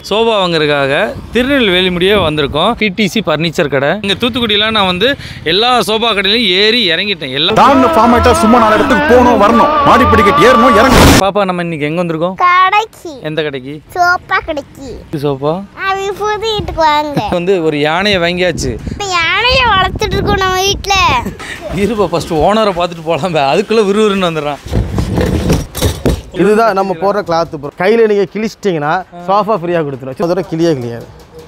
Sofa வாங்குறதுக்காக திருநெல்வேலி முடியே வந்திருக்கோம் பிடிசி ஃபர்னிச்சர் கடை இங்கே தூத்துக்குடியில் நான் வந்து எல்லா சோபா கடையிலையும் ஏறி இறங்கிட்டேன் எல்லா தான் ஃபார்மேட்டா சும்மா நாலு இடத்துக்கு போகணும் வரணும் மாடி படிக்கட்டு ஏறணும் இறங்கணும் பாப்பா நம்ம இன்னைக்கு எங்கே வந்திருக்கோம் கடைக்கு எந்த கடைக்கு சோப்பா கடைக்கு இது சோபா அவங்க புது வீட்டுக்கு வாங்க வந்து ஒரு யானையை வாங்கியாச்சு இப்ப யானைய வளர்த்துட்டு இருக்கோம் நம்ம வீட்டுல இருப்பா ஃபஸ்ட்டு ஓனரை பார்த்துட்டு போகலாம் அதுக்குள்ளே விறுவிறுன்னு வந்துடுறான் இதுதான் நம்ம போடுற கிளாத் ப்ரோ கையில் நீங்கள் கிழிச்சிட்டிங்கன்னா சோஃபா ஃப்ரீயாக கொடுத்துரும் அதோட கிளியே கிளியாது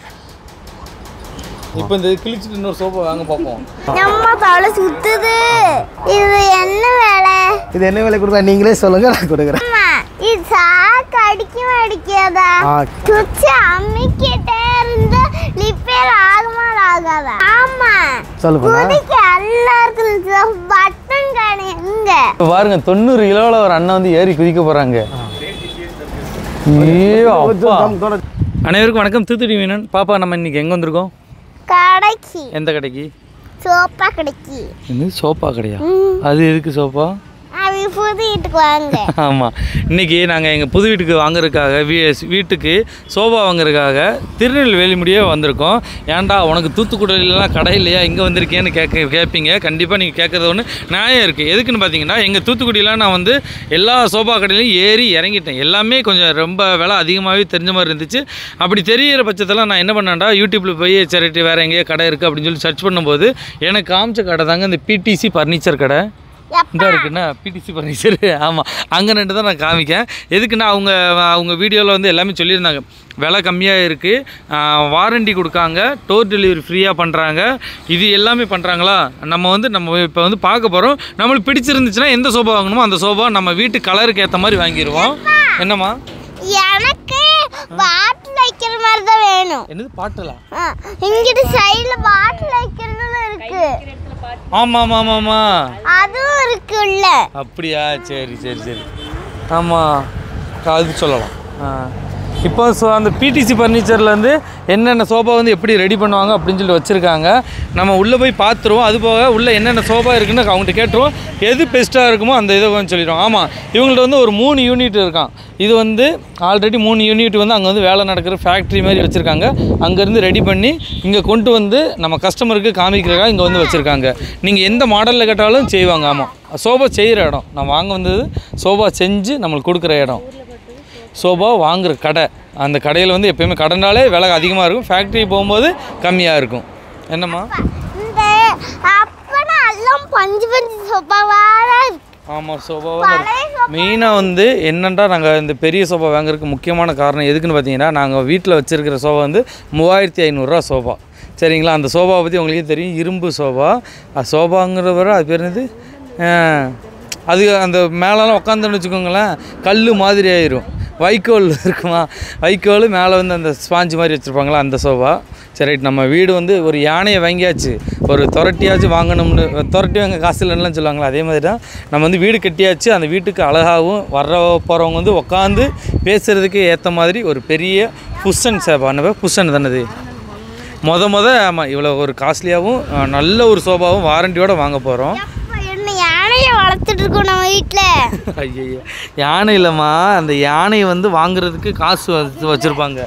இப்போ இந்த கிழிச்சிட்டு இன்னொரு சோபா வாங்க பார்ப்போம் நம்ம தலை சுத்துது இது என்ன வேலை இது என்ன விலை கொடுத்தா நீங்களே சொல்லுங்கள் நான் கொடுக்குறேன் அம்மா இது சாக்கு அடிக்கும் அடிக்காதா ஆ சுவிட்ச் அம்மிக்கிட்டே இருந்து ரிப்பேர் ஆகுமா ஆகாதா ஆமா சொல்லு பண்ணா புதுக்கு எல்லாருக்கும் பட்டன் கடை எங்க இப்போ பாருங்க தொண்ணூறு கிலோவில் ஒரு அண்ணன் வந்து ஏறி குதிக்க போகிறாங்க ஐயோ அப்பா அனைவருக்கும் வணக்கம் தூத்துடி மீனன் பாப்பா நம்ம இன்னைக்கு எங்கே வந்திருக்கோம் கடைக்கு எந்த கடைக்கு சோப்பா கடைக்கு இது சோப்பா கடையா ம். அது எதுக்கு சோப்பா அவங்க புது வீட்டுக்கு வாங்க ஆமாம் இன்றைக்கி நாங்கள் எங்கள் புது வீட்டுக்கு வாங்குறதுக்காக வீ வீட்டுக்கு சோபா வாங்குறதுக்காக திருநெல்வேலி முடியே வந்திருக்கோம் ஏன்டா உனக்கு தூத்துக்குடியிலலாம் கடை இல்லையா இங்கே வந்திருக்கேன்னு கேட்க கேட்பீங்க கண்டிப்பாக நீங்கள் கேட்குறது ஒன்று நியாயம் இருக்குது எதுக்குன்னு பார்த்தீங்கன்னா எங்கள் தூத்துக்குடியில் நான் வந்து எல்லா சோபா கடையிலையும் ஏறி இறங்கிட்டேன் எல்லாமே கொஞ்சம் ரொம்ப விலை அதிகமாகவே தெரிஞ்ச மாதிரி இருந்துச்சு அப்படி தெரியிற பட்சத்தில் நான் என்ன பண்ணேன்டா யூடியூப்பில் போய் சரிட்டு வேறு எங்கேயோ கடை இருக்குது அப்படின்னு சொல்லி சர்ச் பண்ணும்போது எனக்கு காமிச்ச கடை தாங்க இந்த பிடிசி ஃபர்னிச்சர் கடை இந்த இருக்குன்னா பிடிசி ஃபர்னிச்சர் ஆமாம் அங்கே நின்று தான் நான் காமிக்கேன் எதுக்குன்னா அவங்க அவங்க வீடியோவில் வந்து எல்லாமே சொல்லியிருந்தாங்க விலை கம்மியாக இருக்குது வாரண்டி கொடுக்காங்க டோர் டெலிவரி ஃப்ரீயாக பண்ணுறாங்க இது எல்லாமே பண்ணுறாங்களா நம்ம வந்து நம்ம இப்போ வந்து பார்க்க போகிறோம் நம்மளுக்கு பிடிச்சிருந்துச்சுன்னா எந்த சோபா வாங்கணுமோ அந்த சோபா நம்ம வீட்டு கலருக்கு ஏற்ற மாதிரி வாங்கிடுவோம் என்னம்மா எனக்கு பாட்டில் வைக்கிற மாதிரி தான் வேணும் என்னது பாட்டலாம் ஆ, இங்கிட்டு சைடில் பாட்டில் வைக்கிறதுல இருக்கு ஆமாம் ஆமாம் ஆமாம் ஆமாம் அதுவும் இருக்குல்ல அப்படியா சரி சரி சரி ஆமாம் அது சொல்லலாம் ஆ. இப்போ ஸோ அந்த பிடிசி ஃபர்னிச்சர்லேருந்து என்னென்ன சோபா வந்து எப்படி ரெடி பண்ணுவாங்க அப்படின்னு சொல்லி வச்சுருக்காங்க நம்ம உள்ளே போய் பார்த்துருவோம் அது போக உள்ளே என்னென்ன சோபா இருக்குன்னு அவங்ககிட்ட கேட்டுருவோம் எது பெஸ்ட்டாக இருக்குமோ அந்த இதை வந்து சொல்லிடுவோம் ஆமாம் இவங்கள்ட்ட வந்து ஒரு மூணு யூனிட் இருக்கான் இது வந்து ஆல்ரெடி மூணு யூனிட் வந்து அங்கே வந்து வேலை நடக்கிற ஃபேக்ட்ரி மாதிரி வச்சுருக்காங்க அங்கேருந்து ரெடி பண்ணி இங்கே கொண்டு வந்து நம்ம கஸ்டமருக்கு காமிக்கிறதுக்காக இங்கே வந்து வச்சுருக்காங்க நீங்கள் எந்த மாடலில் கேட்டாலும் செய்வாங்க ஆமாம் சோபா செய்கிற இடம் நான் வாங்க வந்தது சோபா செஞ்சு நம்மளுக்கு கொடுக்குற இடம் சோபா வாங்குற கடை அந்த கடையில் வந்து எப்பயுமே கடைனாலே விலை அதிகமாக இருக்கும் ஃபேக்ட்ரி போகும்போது கம்மியாக இருக்கும் என்னம்மா இந்த அப்பனா எல்லாம் பஞ்சு பஞ்சு சொப்பாவாக ஆமாம் சோபா மெயினாக வந்து என்னென்னா நாங்கள் இந்த பெரிய சோபா வாங்குறதுக்கு முக்கியமான காரணம் எதுக்குன்னு பார்த்தீங்கன்னா நாங்கள் வீட்டில் வச்சுருக்கிற சோபா வந்து மூவாயிரத்தி ஐநூறுரூவா சோபா சரிங்களா அந்த சோபாவை பற்றி உங்களுக்கே தெரியும் இரும்பு சோபா அது சோபாங்கிற வர அது பேர் என்னது ஆ, அது அந்த மேலெலாம் உட்காந்துன்னு வச்சுக்கோங்களேன் கல் மாதிரி ஆயிரும் வைக்கோல் இருக்குமா வைக்கோல் மேலே வந்து அந்த ஸ்பாஞ்சு மாதிரி வச்சுருப்பாங்களா அந்த சோபா சரி ரைட் நம்ம வீடு வந்து ஒரு யானையை வாங்கியாச்சு ஒரு துரட்டியாச்சும் வாங்கணும்னு துரட்டி வாங்க காசு இல்லைன்னுலாம் சொல்லுவாங்களா அதே மாதிரி தான் நம்ம வந்து வீடு கட்டியாச்சு அந்த வீட்டுக்கு அழகாகவும் வர்ற போகிறவங்க வந்து உட்காந்து பேசுகிறதுக்கு ஏற்ற மாதிரி ஒரு பெரிய புஷன் சேபா என்ன புஷன் தானது மொத மொத ஆமாம் இவ்வளோ ஒரு காஸ்ட்லியாகவும் நல்ல ஒரு சோபாவும் வாரண்டியோட வாங்க போகிறோம் என்ன யானைய வளர்த்துட்டு இருக்கோம் நம்ம வீட்டுல ஐயய்ய யானை இல்லைம்மா அந்த யானையை வந்து வாங்குறதுக்கு காசு வச்சு வச்சுருப்பாங்க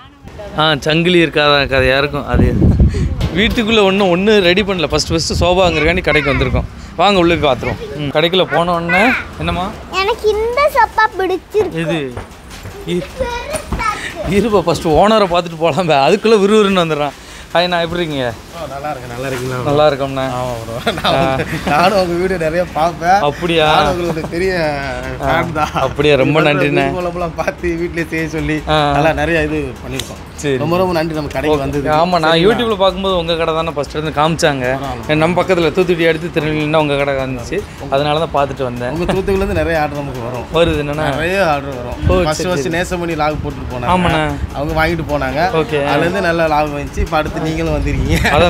ஆ சங்கிலி இருக்காத கதையாக இருக்கும் அது வீட்டுக்குள்ளே ஒன்றும் ஒன்று ரெடி பண்ணல ஃபஸ்ட்டு ஃபஸ்ட்டு சோபாங்கிறக்காண்டி கடைக்கு வந்திருக்கோம் வாங்க உள்ளே போய் பார்த்துருவோம் ம் கடைக்குள்ளே போன உடனே என்னம்மா எனக்கு இந்த சப்பா பிடிச்சிருக்கு இது இ- இருப்பா ஃபஸ்ட்டு ஓனரை பார்த்துட்டு போகலாம் அதுக்குள்ளே விறுவிறுன்னு வந்துடுறான் ஹாய் நான் எப்படி இருக்கீங்க நல்லா இருக்கு நல்லா இருக்கீங்களா நல்லா இருக்கோம்ண்ணா ஆமாம் ப்ரோ நானும் உங்கள் வீடியோ நிறைய பார்ப்பேன் அப்படியா நானும் உங்களுக்கு பெரிய ஃபேன் தான் அப்படியா ரொம்ப நன்றிண்ணே மூலமெல்லாம் பார்த்து வீட்டிலே செய்ய சொல்லி ஆ. நல்லா நிறைய இது பண்ணியிருக்கோம் சரி ரொம்ப ரொம்ப நன்றி நம்ம கடைக்கு வந்தது ஆமாம் நான் யூடியூப்ல பார்க்கும்போது உங்கள் கடை தானே ஃபஸ்ட்டு இருந்து காமிச்சாங்க நம்ம பக்கத்தில் தூத்துக்குடி அடுத்து திருநெல்வேலினா உங்கள் கடை வந்துச்சு அதனால தான் பார்த்துட்டு வந்தேன் உங்கள் தூத்துக்குலேருந்து நிறைய ஆர்டர் நமக்கு வரும் வருது என்னன்னா நிறைய ஆர்டர் வரும் ஃபர்ஸ்ட் ஃபர்ஸ்ட் நேசமணி லாக் போட்டுட்டு போனாங்க ஆமாண்ணா அவங்க வாங்கிட்டு போனாங்க ஓகே அதுலேருந்து நல்ல லாபம் வந்துச்சு இப்போ அடுத்து நீங்களும் வந்திருக்கீங்க அதான்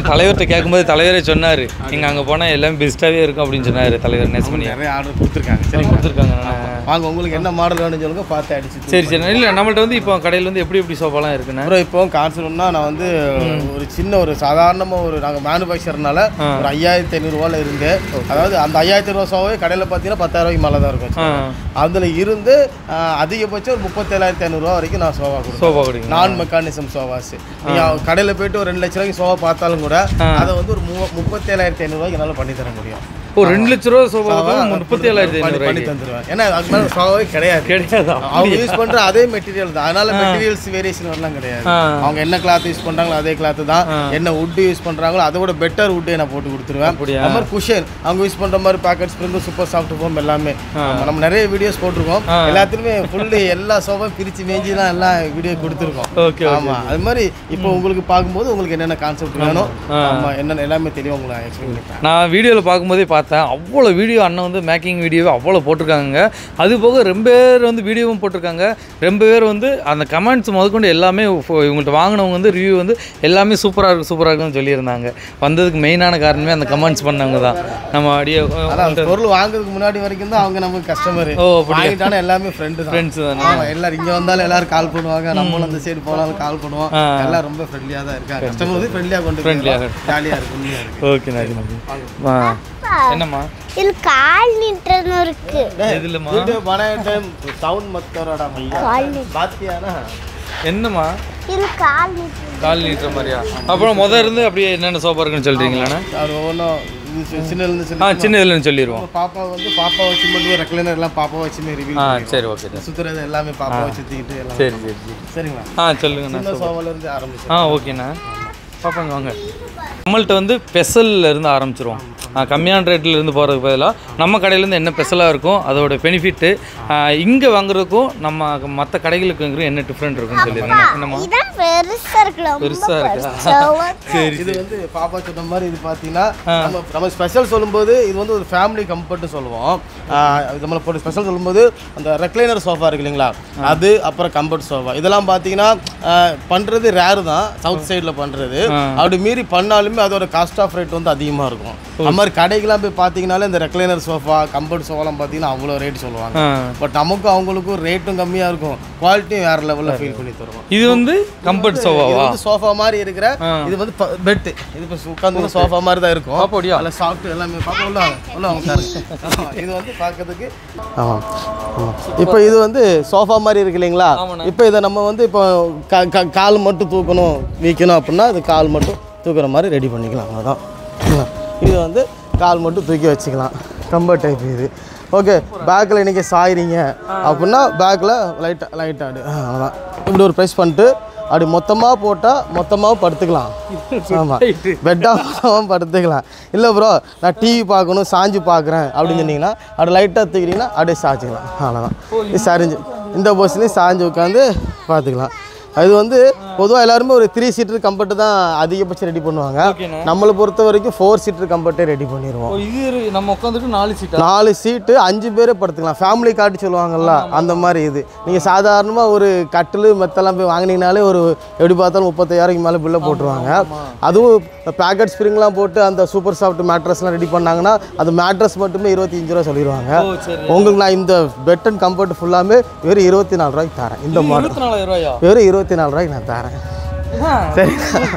அதான் தலைவர்கிட்ட கேட்கும்போது தலைவரே சொன்னார் நீங்கள் அங்கே போனால் எல்லாமே பெஸ்ட்டாகவே இருக்கும் அப்படின்னு சொன்னார் தலைவர் நேசமணி நிறைய ஆர்டர் கொடுத்துருக்காங்க சரிங்களா கொடுத்துருக்காங்க வாங்க உங்களுக்கு என்ன மாடல் வேணும்னு சொல்லுங்க பார்த்து அடிச்சு சரி சரி இல்லை நம்மள்ட்ட வந்து இப்போ கடையில் வந்து எப்படி எப்படி சோஃபாலாம் இருக்குண்ணே அப்புறம் இப்போ கான்செப்ட்னா நான் வந்து ஒரு சின்ன ஒரு சாதாரணமாக ஒரு நாங்கள் மேனுஃபேக்சர்னால ஒரு ஐயாயிரத்தி ஐநூறுரூவால இருந்து அதாவது அந்த ஐயாயிரத்தி ஐநூறுவா சோவே கடையில் பார்த்தீங்கன்னா பத்தாயிரம் ரூபாய்க்கு மேலே தான் இருக்கும் ஆ அதில் இருந்து ஆஹ், அதிகபட்சம் ஒரு முப்பத்தேழாயிரத்தி ஐநூறுரூவா வரைக்கும் நான் சோவா கொடுப்பேன் சோஃபா கொடுங்க நான் மெக்கானிசம் சோவாஸ் நீங்கள் கடையில் போயிட்டு ஒரு ரெண்டு லட்ச ரூபாய்க்கு சோவா பார்த்தாலும் கூட அதை வந்து ஒரு மூ முப்பத்தேழாயிரத்தி ஐநூறுரூவாய்க்கு என்னால் பண்ணி தர முடியும் ஓ ரெண்டு லட்ச ரூபா சோஃபா முப்பத்தி ஏழாயிரத்தி பண்ணி பண்ணி ஐநூறு தந்துடுவேன் ஏன்னா அதுக்கு மேலே சோவாவே கிடையாது கிடையாதா அவங்க யூஸ் பண்ற அதே மெட்டீரியல் தான் அதனால மெட்டீரியல்ஸ் வேரியேஷன் வரலாம் கிடையாது ஆ. அவங்க என்ன கிளாத் யூஸ் பண்றாங்களோ அதே கிளாத் தான் என்ன வுட் யூஸ் பண்றாங்களோ அதை விட பெட்டர் வுட் நான் போட்டு கொடுத்துருவேன் அப்படியா? அது மாதிரி குஷன் அவங்க யூஸ் பண்ற மாதிரி packet spring super soft foam எல்லாமே நம்ம- நம்ம நிறைய வீடியோஸ் போட்டிருக்கோம் எல்லாத்துலயுமே ஃபுல்லு எல்லா சோஃபும் பிரிச்சு மேஞ்சி தான் எல்லாம் வீடியோ கொடுத்துருக்கோம் ஓகே ஆமா அது மாதிரி இப்போ உங்களுக்கு பார்க்கும்போது உங்களுக்கு என்னென்ன கான்செப்ட் வேணும் ஆமா என்னென்ன எல்லாமே தெளிவாக உங்களை எக்ஸ்பிளைன் பண்ணிப்பேன் நான் வீடியோவில் பார்க்கும்போதே பார்த்தேன் அவ்வளோ வீடியோ அண்ணன் வந்து மேக்கிங் வீடியோவை அவ்வளோ போட்டிருக்காங்க அது போக ரொம்ப பேர் வந்து வீடியோவும் போட்டிருக்காங்க ரொம்ப பேர் வந்து அந்த கமெண்ட்ஸ் முதற்கொண்டு எல்லாமே ஃபோ- இவங்கள்ட்ட வாங்கினவங்க வந்து ரிவ்யூ வந்து எல்லாமே சூப்பராக இருக்கு சூப்பராக இருக்குன்னு சொல்லியிருந்தாங்க வந்ததுக்கு மெயினான காரணமே அந்த கமெண்ட்ஸ் பண்ணவங்க தான் நம்ம அப்படியே அதான் அந்த பொருள் வாங்குறதுக்கு முன்னாடி வரைக்கும் தான் அவங்க நமக்கு கஸ்டமர் ஓ, அப்படியா? வாங்கிட்டானா எல்லாமே ஃப்ரெண்டு தான் ஃப்ரெண்ட்ஸ் தானே ஆமா எல்லாரும் இங்க வந்தாலும் எல்லாரும் கால் பண்ணுவாங்க நம்மளும் அந்த சைடு போனாலும் கால் பண்ணுவோம் எல்லாம் ரொம்ப ஃப்ரெண்ட்லியா தான் இருக்காங்க கஸ்டமர் வந்து ஃப்ரெண்ட்லியா கொண்டு Friendly-ஆ ஜாலியா இருக்கு உண்மையா இருக்கு ஓகே நன்றி ஆ என்னம்மா இது கால் நீட்டர்னு இருக்கு எதுலம்மா வீடியோ பண டைம் சவுண்ட் மத்தோரடா மையா கால் நீட்டர் பாத்தியானா என்னம்மா இது கால் நீட்டர் கால் நீட்டுற மாதிரியா அப்புறம் முத இருந்து அப்படியே என்னென்ன சோப்பா இருக்குன்னு சொல்கிறீங்களாண்ணா அது ஒன்றும் இது சி- சின்ன இருந்து ஆ சொல்லி சின்ன இதுலன்னு சொல்லிடுவோம் பாப்பா வந்து பாப்பா வச்சு மட்டும் ரெக்லைனர் எல்லாம் பாப்பா வச்சுமே ரிவ்யூ ஆ சரி ஓகே சார் சுத்துறது எல்லாமே பாப்பா வச்சு சுத்திக்கிட்டு எல்லாம் சரி சரி சரி சரிங்களா ஆ சொல்லுங்கண்ணா சின்ன சோவால இருந்து ஆரம்பிச்சு ஆ ஓகேண்ணா பாப்பாங்க வாங்க நம்மள்ட்ட வந்து ஸ்பெஷல்ல இருந்து ஆரம்பிச்சிருவோம் ஆ, கம்மியான ரேட்டில் இருந்து போகிறதுக்கு பதிலாக நம்ம கடையிலேருந்து என்ன ஸ்பெஷலாக இருக்கும் அதோட பெனிஃபிட்டு இங்கே வாங்குறதுக்கும் நம்ம மற்ற கடைகளுக்கு என்ன டிஃப்ரெண்ட் இருக்குன்னு சொல்லிடுங்க என்னம்மா இதான் பெருசா இருக்கு ரொம்ப பெருசா இருக்கா? பெருசா. சரி இது வந்து பாப்பா சொன்ன மாதிரி இது பார்த்தீங்கன்னா நம்ம நம்ம ஸ்பெஷல் சொல்லும்போது இது வந்து ஒரு ஃபேமிலி கம்ஃபர்ட்னு சொல்லுவோம் ஆஹ் இது நம்மளை போட்டு ஸ்பெஷல் சொல்லும்போது அந்த ரெக்லைனர் சோஃபா இருக்கு இல்லைங்களா அது அப்புறம் கம்ஃபர்ட் சோஃபா இதெல்லாம் பார்த்தீங்கன்னா ஆஹ் பண்ணுறது ரேரு தான் சவுத் சைடில் பண்ணுறது அப்படி மீறி பண்ணாலுமே அதோட காஸ்ட் ஆஃப் ரேட் வந்து அதிகமாக இருக்கும் அந்த மாதிரி கடைக்கெல்லாம் போய் பார்த்தீங்கனாலே இந்த ரெக்லைனர் சோஃபா கம்ஃபர்ட் சோஃபாலாம் பார்த்தீங்கன்னா அவ்வளோ ரேட் சொல்லுவாங்க ஆ பட் நமக்கும் அவங்களுக்கும் ரேட்டும் கம்மியாக இருக்கும் குவாலிட்டியும் வேறு லெவலில் ஃபீல் பண்ணி தருவோம் இது வந்து கம்ஃபர்ட் இது சோஃபாவா வந்து சோஃபா மாதிரி இருக்கிற இது வந்து பெட் இது இப்போ உட்காந்து சோஃபா மாதிரி தான் இருக்கும் அப்படியா? அதில் சாப்பிட்டு எல்லாமே பார்க்க உள்ள வாங்க, உள்ள வாங்க உட்காருங்க. ஆமா, இது வந்து பார்க்கறதுக்கு ஆமாம் இப்போ இது வந்து சோஃபா மாதிரி இருக்கு இல்லைங்களா ஆமாண்ணே. இப்போ இதை நம்ம வந்து இப்போ கா- கா- கால் மட்டும் தூக்கணும் வீக்கணும் அப்படின்னா இது கால் மட்டும் தூக்குற மாதிரி ரெடி பண்ணிக்கலாம் அவ்வளோதான் இது வந்து கால் மட்டும் தூக்கி வச்சுக்கலாம் கம்பர் டைப் இது ஓகே பேக்கில் இன்றைக்கி சாயிறீங்க அப்படின்னா பேக்கில் லைட்டாக லைட்டாக அவ்வளோதான் இப்படி ஒரு ப்ரெஸ் பண்ணிட்டு அப்படி மொத்தமாக போட்டால் மொத்தமாக படுத்துக்கலாம் ஆமாம் பெட்டாக மொத்தமாக படுத்துக்கலாம் இல்லை ப்ரோ நான் டிவி பார்க்கணும் சாஞ்சு பார்க்குறேன் அப்படின்னு சொன்னீங்கன்னா அப்படி லைட்டாக தூக்கிட்டீங்கன்னா அப்படியே சாய்ச்சிக்கலாம் அவ்வளோதான் இது சரிஞ்சு இந்த பொசிலையும் சாஞ்சு உட்காந்து பார்த்துக்கலாம் அது வந்து பொதுவாக எல்லாருமே ஒரு த்ரீ சீட்டர் கம்பர்ட் தான் அதிகபட்சம் ரெடி பண்ணுவாங்க ஓகேண்ணா. நம்மளை பொறுத்த வரைக்கும் ஃபோர் சீட்டர் கம்பர்ட்டே ரெடி பண்ணிடுவோம் ஓ இது இரு- நம்ம உட்காந்துட்டு நாலு சீட்டா நாலு சீட்டு அஞ்சு பேரே படுத்துக்கலாம் ஃபேமிலி காட்டு சொல்லுவாங்கல்ல அந்த மாதிரி இது நீங்கள் சாதாரணமாக ஒரு கட்டில் மெத்தெல்லாம் போய் வாங்கினீங்கனாலே ஒரு எப்படி பார்த்தாலும் முப்பத்தாயிரம் மேலே பில்லை போட்டுருவாங்க அதுவும் பேக்கெட் ஸ்ப்ரிங்லாம் போட்டு அந்த சூப்பர் சாஃப்ட் மேட்ரஸ்லாம் ரெடி பண்ணாங்கன்னா அது மேட்ரஸ் மட்டுமே இருபத்தஞ்சு ரூபா சொல்லிடுவாங்க ஓ சரி உங்களுக்கு நான் இந்த பெட் அண்ட் கம்ஃபர்ட் ஃபுல்லாமே வெறும் இருபத்தி நாலு ரூபாய்க்கு தரேன் இந்த மாடல் இருபத்தி நாலாயிரம் ரூபாயா வெறும் இருபத்தி நாலு ரூபாய்க்கு நான் தரேன் சரி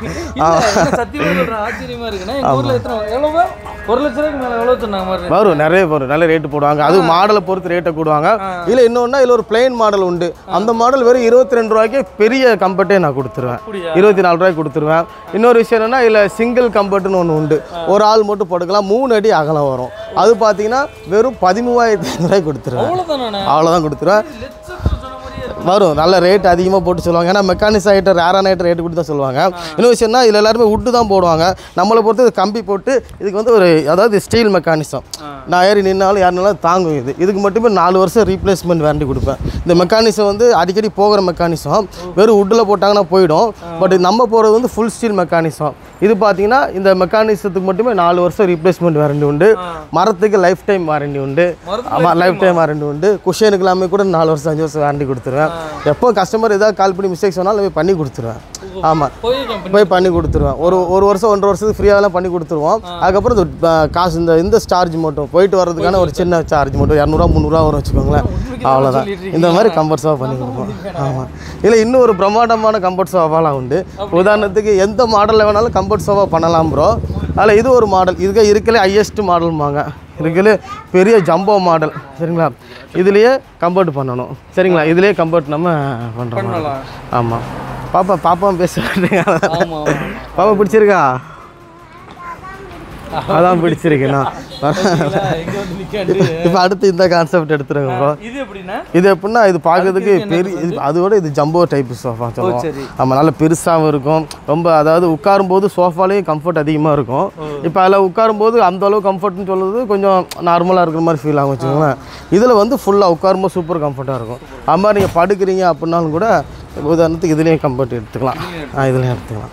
சத்தியமா சொல்றேன் ஆச்சரியமா இருக்குண்ணா எங்க ஊர்ல எத்தனை எவ்வளவு ஒரு லட்ச ரூபாய்க்கு மேல எவ்வளவு சொன்னாங்க மாதிரி வரும் நிறைய வரும் நல்ல ரேட்டு போடுவாங்க அது மாடலை பொறுத்து ரேட்டை போடுவாங்க இல்லை இன்னொன்னா இதில் ஒரு பிளெயின் மாடல் உண்டு அந்த மாடல் வெறும் இருபத்தி ரெண்டு ரூபாய்க்கு பெரிய கம்பர்ட்டே நான் கொடுத்துருவேன் அப்படியா? இருபத்தி நாலு ரூபாய்க்கு கொடுத்துருவேன் இன்னொரு விஷயம் என்னன்னா இதில் சிங்கிள் கம்பர்ட்னு ஒன்று உண்டு ஒரு ஆள் மட்டும் படுக்கலாம் மூணு அடி அகலம் வரும் அது பார்த்தீங்கன்னா வெறும் பதிமூவாயிரத்தி ஐநூறுரூவாய்க்கு கொடுத்துருவேன் அவ்வளவுதானே அவ்வளோதான் கொடுத்துருவேன் லட்சத்துல சொன்ன மாதிரியே இருக்கு. வரும் நல்ல ரேட் அதிகமாக போட்டு சொல்லுவாங்க ஏன்னா மெக்கானிக்ஸ் ஐட்டம் ரேரான ஐட்டம் ரேட்டு கொடுத்து தான் சொல்லுவாங்க இன்னொரு விஷயம்னா இதில் எல்லாருமே உட்டு தான் போடுவாங்க நம்மளை பொறுத்து இது கம்பி போட்டு இதுக்கு வந்து ஒரு அதாவது ஸ்டீல் மெக்கானிசம் நான் ஏறி நின்னாலும் யாருனாலும் தாங்கும் இது இதுக்கு மட்டுமே நாலு வருஷம் ரீப்ளேஸ்மெண்ட் வாரண்டி கொடுப்பேன் இந்த மெக்கானிசம் வந்து அடிக்கடி போகிற மெக்கானிசம் வெறும் உட்டில் போட்டாங்கன்னா போயிடும் பட் நம்ம போகிறது வந்து ஃபுல் ஸ்டீல் மெக்கானிசம் இது பார்த்தீங்கன்னா இந்த மெக்கானிசத்துக்கு மட்டுமே நாலு வருஷம் ரீப்ளேஸ்மெண்ட் வாரண்டி உண்டு மரத்துக்கு லைஃப் டைம் வாரண்டி உண்டு மரத்துக்கு ஆமாம் லைஃப் டைம் வாரண்டி உண்டு குஷனுக்கு எல்லாமே கூட நாலு வருஷம் அஞ்சு வருஷம் வாரண்டி கொடுத்துருவேன் எப்போ கஸ்டமர் ஏதாவது கால் பண்ணி மிஸ்டேக் சொன்னாலும் போய் பண்ணி கொடுத்துருவேன் ஆமாம் போய் கம்பெனி போய் பண்ணி கொடுத்துருவேன் ஒரு ஒரு வருஷம் ஒன்றரை வருஷத்துக்கு ஃப்ரீயாகலாம் பண்ணி கொடுத்துருவோம் அதுக்கப்புறம் இந்த அஹ், காசு இந்த இந்த சார்ஜ் மட்டும் போயிட்டு வர்றதுக்கான ஒரு சின்ன சார்ஜ் மட்டும் இரநூறுவா முந்நூறுவா வரும் வச்சுக்கோங்களேன் அவ்வளோதான் இந்த மாதிரி கம்ஃபர்ட் சோஃபா பண்ணி கொடுப்போம் ஆமாம் இதில் இன்னும் ஒரு பிரம்மாண்டமான கம்ஃபர்ட் சோஃபாலாம் உண்டு உதாரணத்துக்கு எந்த மாடலில் வேணாலும் கம்ஃபர்ட் சோஃபா பண்ணலாம் ப்ரோ அதில் இது ஒரு மாடல் இதுக்கு இருக்கலே ஹையஸ்ட் மாடல்மாங்க இருக்கலே பெரிய ஜம்போ மாடல் சரிங்களா இதுலேயே கம்ஃபர்ட் பண்ணணும் சரிங்களா இதுலேயே கம்ஃபர்ட் நம்ம பண்ணுறோம் பண்ணலாம். ஆமாம் பாப்பா பாப்பா பேசுகிறேன் ஆமா பாப்பா பிடிச்சிருக்கா அதான் பிடிச்சிருக்குண்ணா எங்க வந்து நிக்காண்டு இப்போ அடுத்து இந்த கான்செப்ட் எடுத்துருங்க ப்ரோ இது எப்படின்னா இது எப்படின்னா இது பார்க்கறதுக்கு பெரிய இது அதோட இது ஜம்போ டைப் சோஃபா சொல்லுவோம் சரி. ஆமாம் நல்ல பெருசாகவும் இருக்கும் ரொம்ப அதாவது உட்காரும்போது சோஃபாலேயும் கம்ஃபர்ட் அதிகமாக இருக்கும் இப்போ அதில் உட்காரும்போது அந்த அளவு கம்ஃபர்ட்னு சொல்லுறது கொஞ்சம் நார்மலாக இருக்கிற மாதிரி ஃபீல் ஆகும் வச்சுக்கோங்களேன் இதில் வந்து ஃபுல்லாக உட்காரும்போது சூப்பர் கம்ஃபர்ட்டாக இருக்கும் அது மாதிரி நீங்கள் படுக்கிறீங்க அப்படின்னாலும் கூட உதாரணத்துக்கு இதுலேயும் கம்ஃபர்ட் எடுத்துக்கலாம் ஆ இதுலேயும் எடுத்துக்கலாம்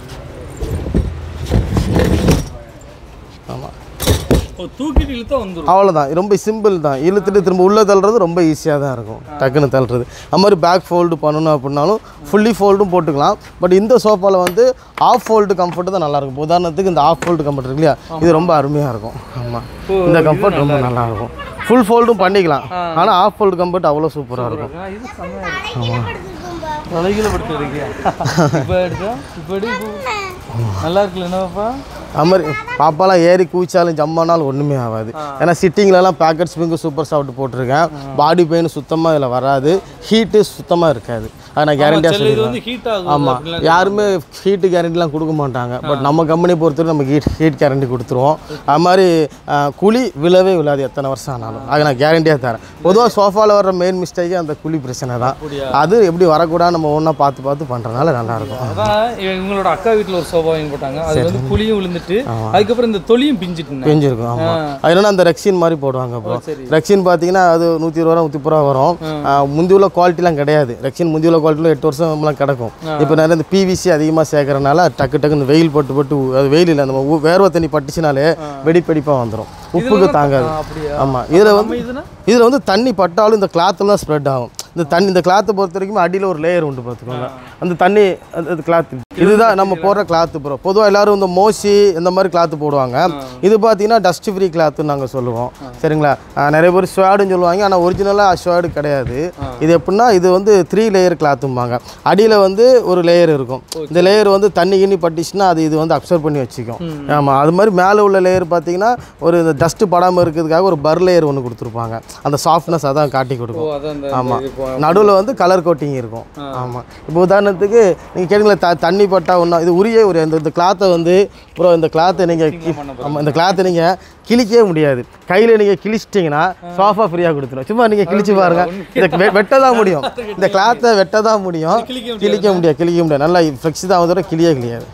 ஆமாம் ஓ, தூக்கிட்டு இழுத்தா வந்துரும் அவ்வளோதான் ரொம்ப சிம்பிள் தான் இழுத்துட்டு திரும்ப உள்ளே தள்ளுறது ரொம்ப ஈஸியாக தான் இருக்கும் டக்குன்னு தள்ளுறது அது மாதிரி பேக் ஃபோல்டு பண்ணணும் அப்படின்னாலும் ஃபுல்லி ஃபோல்டும் போட்டுக்கலாம் பட் இந்த சோஃபாவில் வந்து ஆஃப் ஃபோல்டு கம்ஃபர்ட் தான் நல்லாயிருக்கும் உதாரணத்துக்கு இந்த ஆஃப் ஃபோல்டு கம்ஃபர்ட் இருக்கு இல்லையா இது ரொம்ப அருமையாக இருக்கும் ஆமாம் இந்த கம்ஃபர்ட் ரொம்ப நல்லாயிருக்கும் ஃபுல் ஃபோல்டும் பண்ணிக்கலாம் ஆனால் ஆஃப் ஃபோல்டு கம்ஃபர்ட் அவ்வளோ சூப்பராக இருக்கும் ஆ, இது செம்மையா இருக்கு தலைகீழ படுத்து இருக்கியா இப்போ எடுத்தா இப்போ எடு இப்போ. நல்லா இருக்குல்ல என்னப்பா அது மாதிரி பாப்பாலாம் ஏறி கூச்சாலும் ஜம்மானாலும் ஒன்றுமே ஆகாது ஏன்னா சிட்டிங்லலாம் பேக்கெட் ஸ்ப்ரிங்கு சூப்பர் சாஃப்ட் போட்டிருக்கேன் பாடி பெயின் சுத்தமாக இதில் வராது ஹீட்டு சுத்தமாக இருக்காது அதை நான் கேரண்டியாக சில இது சொல்லிடுவேன் வந்து ஹீட் ஆகும் ஆமாம் யாருமே ஹீட்டு கேரண்டிலாம் கொடுக்க மாட்டாங்க பட் நம்ம கம்பெனி பொறுத்தவரை நம்ம ஹீட் ஹீட் கேரண்டி கொடுத்துருவோம் அது மாதிரி அஹ், குழி விழவே விழாது எத்தனை வருஷம் ஆனாலும் அது நான் கேரண்டியாக தரேன் பொதுவாக சோஃபாவில் வர்ற மெயின் மிஸ்டேக்கே அந்த குழி பிரச்சனை தான் அது எப்படி வரக்கூடாது நம்ம ஒன்றா பார்த்து பார்த்து பண்ணுறதுனால நல்லாயிருக்கும் அதான் இவங்களோட அக்கா வீட்டில் ஒரு சோஃபா வாங்கி போட்டாங்க அது வந்து புளியும் விழுந்துட்டு அதுக்கப்புறம் இந்த தொலியும் பிஞ்சிட்டு பெஞ்சிருக்கும் ஆமாம் அது என்னன்னா அந்த ரெக்ஸின் மாதிரி போடுவாங்க இப்போ ரெக்ஸின் பார்த்தீங்கன்னா அது நூற்றி இருபது ரூபா நூற்றி ரூபா வரும் ஆ, முந்தி உள்ள குவாலிட்டிலாம் கிடையாது ரெக்ஸின் முந்தி உள்ள குவாலிட்டியில் எட்டு வருஷம்லாம் கிடக்கும் இப்போ நிறைய இந்த பிவிசி அதிகமாக சேர்க்கறனால டக்கு டக்கு இந்த வெயில் பட்டு பட்டு அது வெயில் இல்லை நம்ம ஊ- வேர்வை தண்ணி பட்டுச்சுனாலே வெடிப்படிப்பாக வந்துடும் உப்புக்கு தாங்காது அப்படியா ஆமாம் இதில் வந்து நம்ம இதுனா இதில் வந்து தண்ணி பட்டாலும் இந்த கிளாத்தில் தான் ஸ்ப்ரெட் ஆகும் இந்த தண்ணி இந்த கிளாத்தை பொறுத்த வரைக்கும் அடியில் ஒரு லேயர் உண்டு பார்த்துக்கோங்க அந்த தண்ணி அந்த கிளாத் இதுதான் நம்ம போடுற கிளாத்து ப்ரோ பொதுவாக எல்லாரும் இந்த மோசி இந்த மாதிரி கிளாத்து போடுவாங்க இது பார்த்தீங்கன்னா டஸ்ட் ஃப்ரீ கிளாத்துன்னு நாங்கள் சொல்லுவோம் சரிங்களா ஆஹ் நிறைய பேர் ஸ்வேடுன்னு சொல்லுவாங்க ஆனால் ஒரிஜினலாக ஸ்வேடு கிடையாது இது எப்படின்னா இது வந்து த்ரீ லேயர் கிளாத்தும்பாங்க அடியில் வந்து ஒரு லேயர் இருக்கும் இந்த லேயர் வந்து தண்ணி கிண்ணி பட்டுச்சுன்னா அது இது வந்து அப்சர்வ் பண்ணி வச்சுக்கும் ஆமாம் அது மாதிரி மேலே உள்ள லேயர் பார்த்தீங்கன்னா ஒரு இந்த டஸ்ட்டு படாமல் இருக்கிறதுக்காக ஒரு பர் லேயர் ஒன்று கொடுத்துருப்பாங்க அந்த சாஃப்ட்னஸ் அதான் காட்டி ஓ கொடுக்கும் அதான் அந்த ஆமாம் இது போ- நடுவில் வந்து கலர் கோட்டிங் இருக்கும் ஆமாம் இப்போ உதாரணத்துக்கு நீங்கள் கேளுங்களேன் த தண்ணி பட்டா ஒன்றா இது உரிய ஒரு இந்த இந்த கிளாத்தை வந்து ப்ரோ இந்த கிளாத்தை நீங்கள் ஆமாம் இந்த கிளாத்தை நீங்கள் கிழிக்கவே முடியாது கையில் நீங்கள் கிழிச்சிட்டிங்கன்னா சோஃபா ஃப்ரீயாக கொடுத்துரும் சும்மா நீங்கள் கிழிச்சு பாருங்க இந்த வெ- வெட்ட தான் முடியும் இந்த கிளாத்தை வெட்ட தான் முடியும் கிழிக்க கிழிக்க முடியாது கிழிக்க முடியாது நல்லா ஃப்ளெக்ஸ் தான் தவிர கிளியே கிளியாது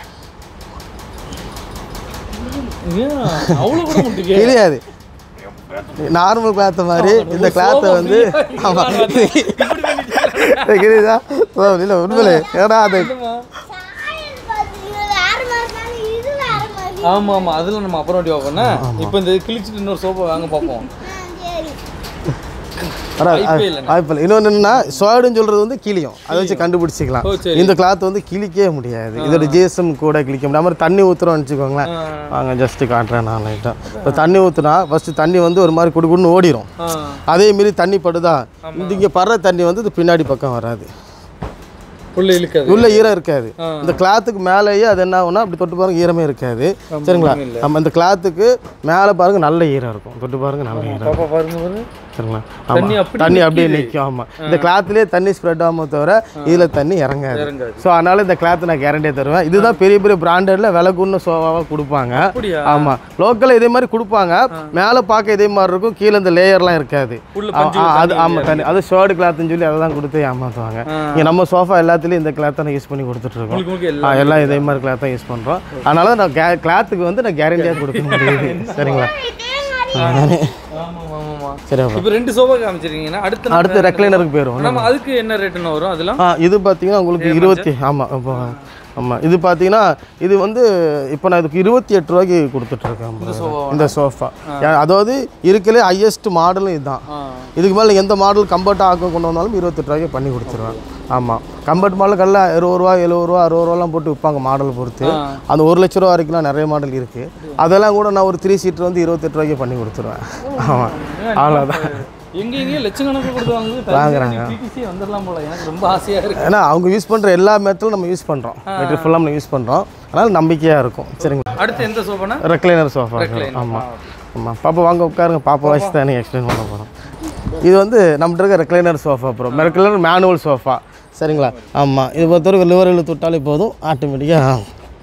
ஏன், அவ்வளவு கூட முட்டுக்கு கிளியாது நார்மல் கிளாத்தை மாதிரி இந்த கிளாத்தை வந்து ஆமாம் கிழிதா இல்லை உண்மையிலே ஏன்னா அது ஆறு மாசம் இது ஆறு மாசம் ஆமா ஆமா அதுல நம்ம அப்புறம் வாட்டி பார்ப்போம்னா இப்போ இந்த கிழிச்சிட்டு இன்னொரு சோஃபா வாங்க பார்ப்போம் சரி அதான் வாய்ப்பே இல்லைண்ணே. வாய்ப்பில்லை இன்னொன்று என்னன்னா சோடுன்னு சொல்கிறது வந்து கிளியும் அதை வச்சு கண்டுபிடிச்சிக்கலாம் ஓ, சரி. இந்த கிளாத் வந்து கிழிக்கவே முடியாது இதோட ஜிஎஸ்எம் கூட கிழிக்க முடியாது மாதிரி தண்ணி ஊற்றுறோம்னு வச்சுக்கோங்களேன் வாங்க ஜஸ்ட்டு காட்டுறேன் நான் லைட்டாக இப்போ தண்ணி ஊற்றுனா ஃபஸ்ட்டு தண்ணி வந்து ஒரு மாதிரி குடுக்குன்னு ஓடிடும் ஆ அதே மாரி தண்ணி படுதா இந்த இங்கே படுற தண்ணி வந்து இது பின்னாடி பக்கம் வராது உள்ள இழுக்காது உள்ள ஈரம் இருக்காது இந்த கிளாத்துக்கு மேலேயே அது என்ன ஆகும்னா அப்படி தொட்டு பாருங்க ஈரமே இருக்காது சரிங்களா நம்ம இந்த கிளாத்துக்கு மேலே பாருங்க நல்ல ஈரம் இருக்கும் தொட்டு பாருங்க நல்ல ஈரம் பாப்பா பாருங்க பாருங்க சரிங்களா தண்ணி ஆமாம் அப்படி தண்ணி அப்படியே நிற்கும் ஆமாம் இந்த கிளாத்லேயே தண்ணி ஸ்ப்ரெட் ஆகாம தவிர இதில் தண்ணி இறங்காது இறங்காது. ஸோ அதனால இந்த கிளாத் நான் கேரண்டியாக தருவேன் இதுதான் பெரிய பெரிய பிராண்டடில் விலை கூடின சோவாவாக கொடுப்பாங்க அப்படியா ஆமாம் லோக்கலில் இதே மாதிரி கொடுப்பாங்க மேலே பார்க்க இதே மாதிரி இருக்கும் கீழே இந்த லேயர்லாம் இருக்காது உள்ள ஆ, பஞ்சு ஆ, அது ஆமாம் தண்ணி அது ஷேர்டு கிளாத்துன்னு சொல்லி அதை தான் கொடுத்து ஏமாற்றுவாங்க இங்கே நம்ம சோஃபா எல்லாத்துலேயும் இந்த கிளாத்தை நான் யூஸ் பண்ணி கொடுத்துட்ருக்கோம் உங்களுக்கு உங்களுக்கு ஆ எல்லாம் எல்லாம் இதே மாதிரி கிளாத் தான் யூஸ் பண்ணுறோம் அதனால நான் கே கிளாத்துக்கு வந்து நான் கேரண்டியாக கொடுக்க முடியுது சரிங்களா ஆமா ஆமா ஆமா சரி அப்போ இப்போ ரெண்டு சோஃபா காமிச்சிருக்கீங்கன்னா அடுத்து அடுத்து ரெக்லைனருக்கு போயிடும் நம்ம அதுக்கு என்ன ரேட்டுன்னு வரும் அதெல்லாம் ஆ இது பார்த்தீங்கன்னா உங்களுக்கு இருபத்தி ஆமாம் இப்போ ஆமாம் இது பார்த்தீங்கன்னா இது வந்து இப்போ நான் இதுக்கு இருபத்தி எட்டு ரூபாய்க்கு கொடுத்துட்ருக்கேன் இந்த சோஃபா அதாவது இருக்கலே ஹையஸ்ட் மாடலும் இதுதான் ஆ இதுக்கு மேலே எந்த மாடல் கம்ஃபர்ட்டாக ஆக்க கொண்டு வந்தாலும் இருபத்தெட்டு ரூபாய்க்கு பண்ணி கொடுத்துருவேன் ஆமாம் கம்பர்ட் மாடல் கல்ல இருபது ரூபா எழுபது ரூபா அறுபது ரூபாலாம் போட்டு விற்பாங்க மாடல் பொறுத்து அந்த ஒரு லட்ச ரூபா வரைக்கும்லாம் நிறைய மாடல் இருக்குது அதெல்லாம் கூட நான் ஒரு த்ரீ சீட்டர் வந்து இருபத்தெட்டு ரூபாய்க்கு பண்ணி கொடுத்துருவேன் ஆமாம் அவ்வளோதான் எங்க எங்கேயும் லட்சக்கணக்கில் கொடுத்து வாங்குது வாங்குறாங்க. டிடிசி வந்துடலாம் போல எனக்கு ரொம்ப ஆசையா இருக்கு ஏன்னா அவங்க யூஸ் பண்ணுற எல்லா மெத்தடும் நம்ம யூஸ் பண்ணுறோம் மெட்டீரியல் ஃபுல்லாக நம்ம யூஸ் பண்ணுறோம் அதனால் நம்பிக்கையாக இருக்கும் சரிங்களா அடுத்து எந்த சோஃபானா ரெக்லைனர் சோஃபா Recliner. ஆமாம் ஆமாம் பாப்பா வாங்க உட்காருங்க பாப்பா வச்சு தான் நீங்கள் எக்ஸ்பிளைன் பண்ண போகிறோம் இது வந்து நம்மகிட்ட இருக்க recliner sofa bro recliner manual sofa சரிங்களா ஆமாம் இது பொறுத்தவரைக்கும் லிவர் இழுத்து விட்டாலே போதும் ஆட்டோமேட்டிக்காக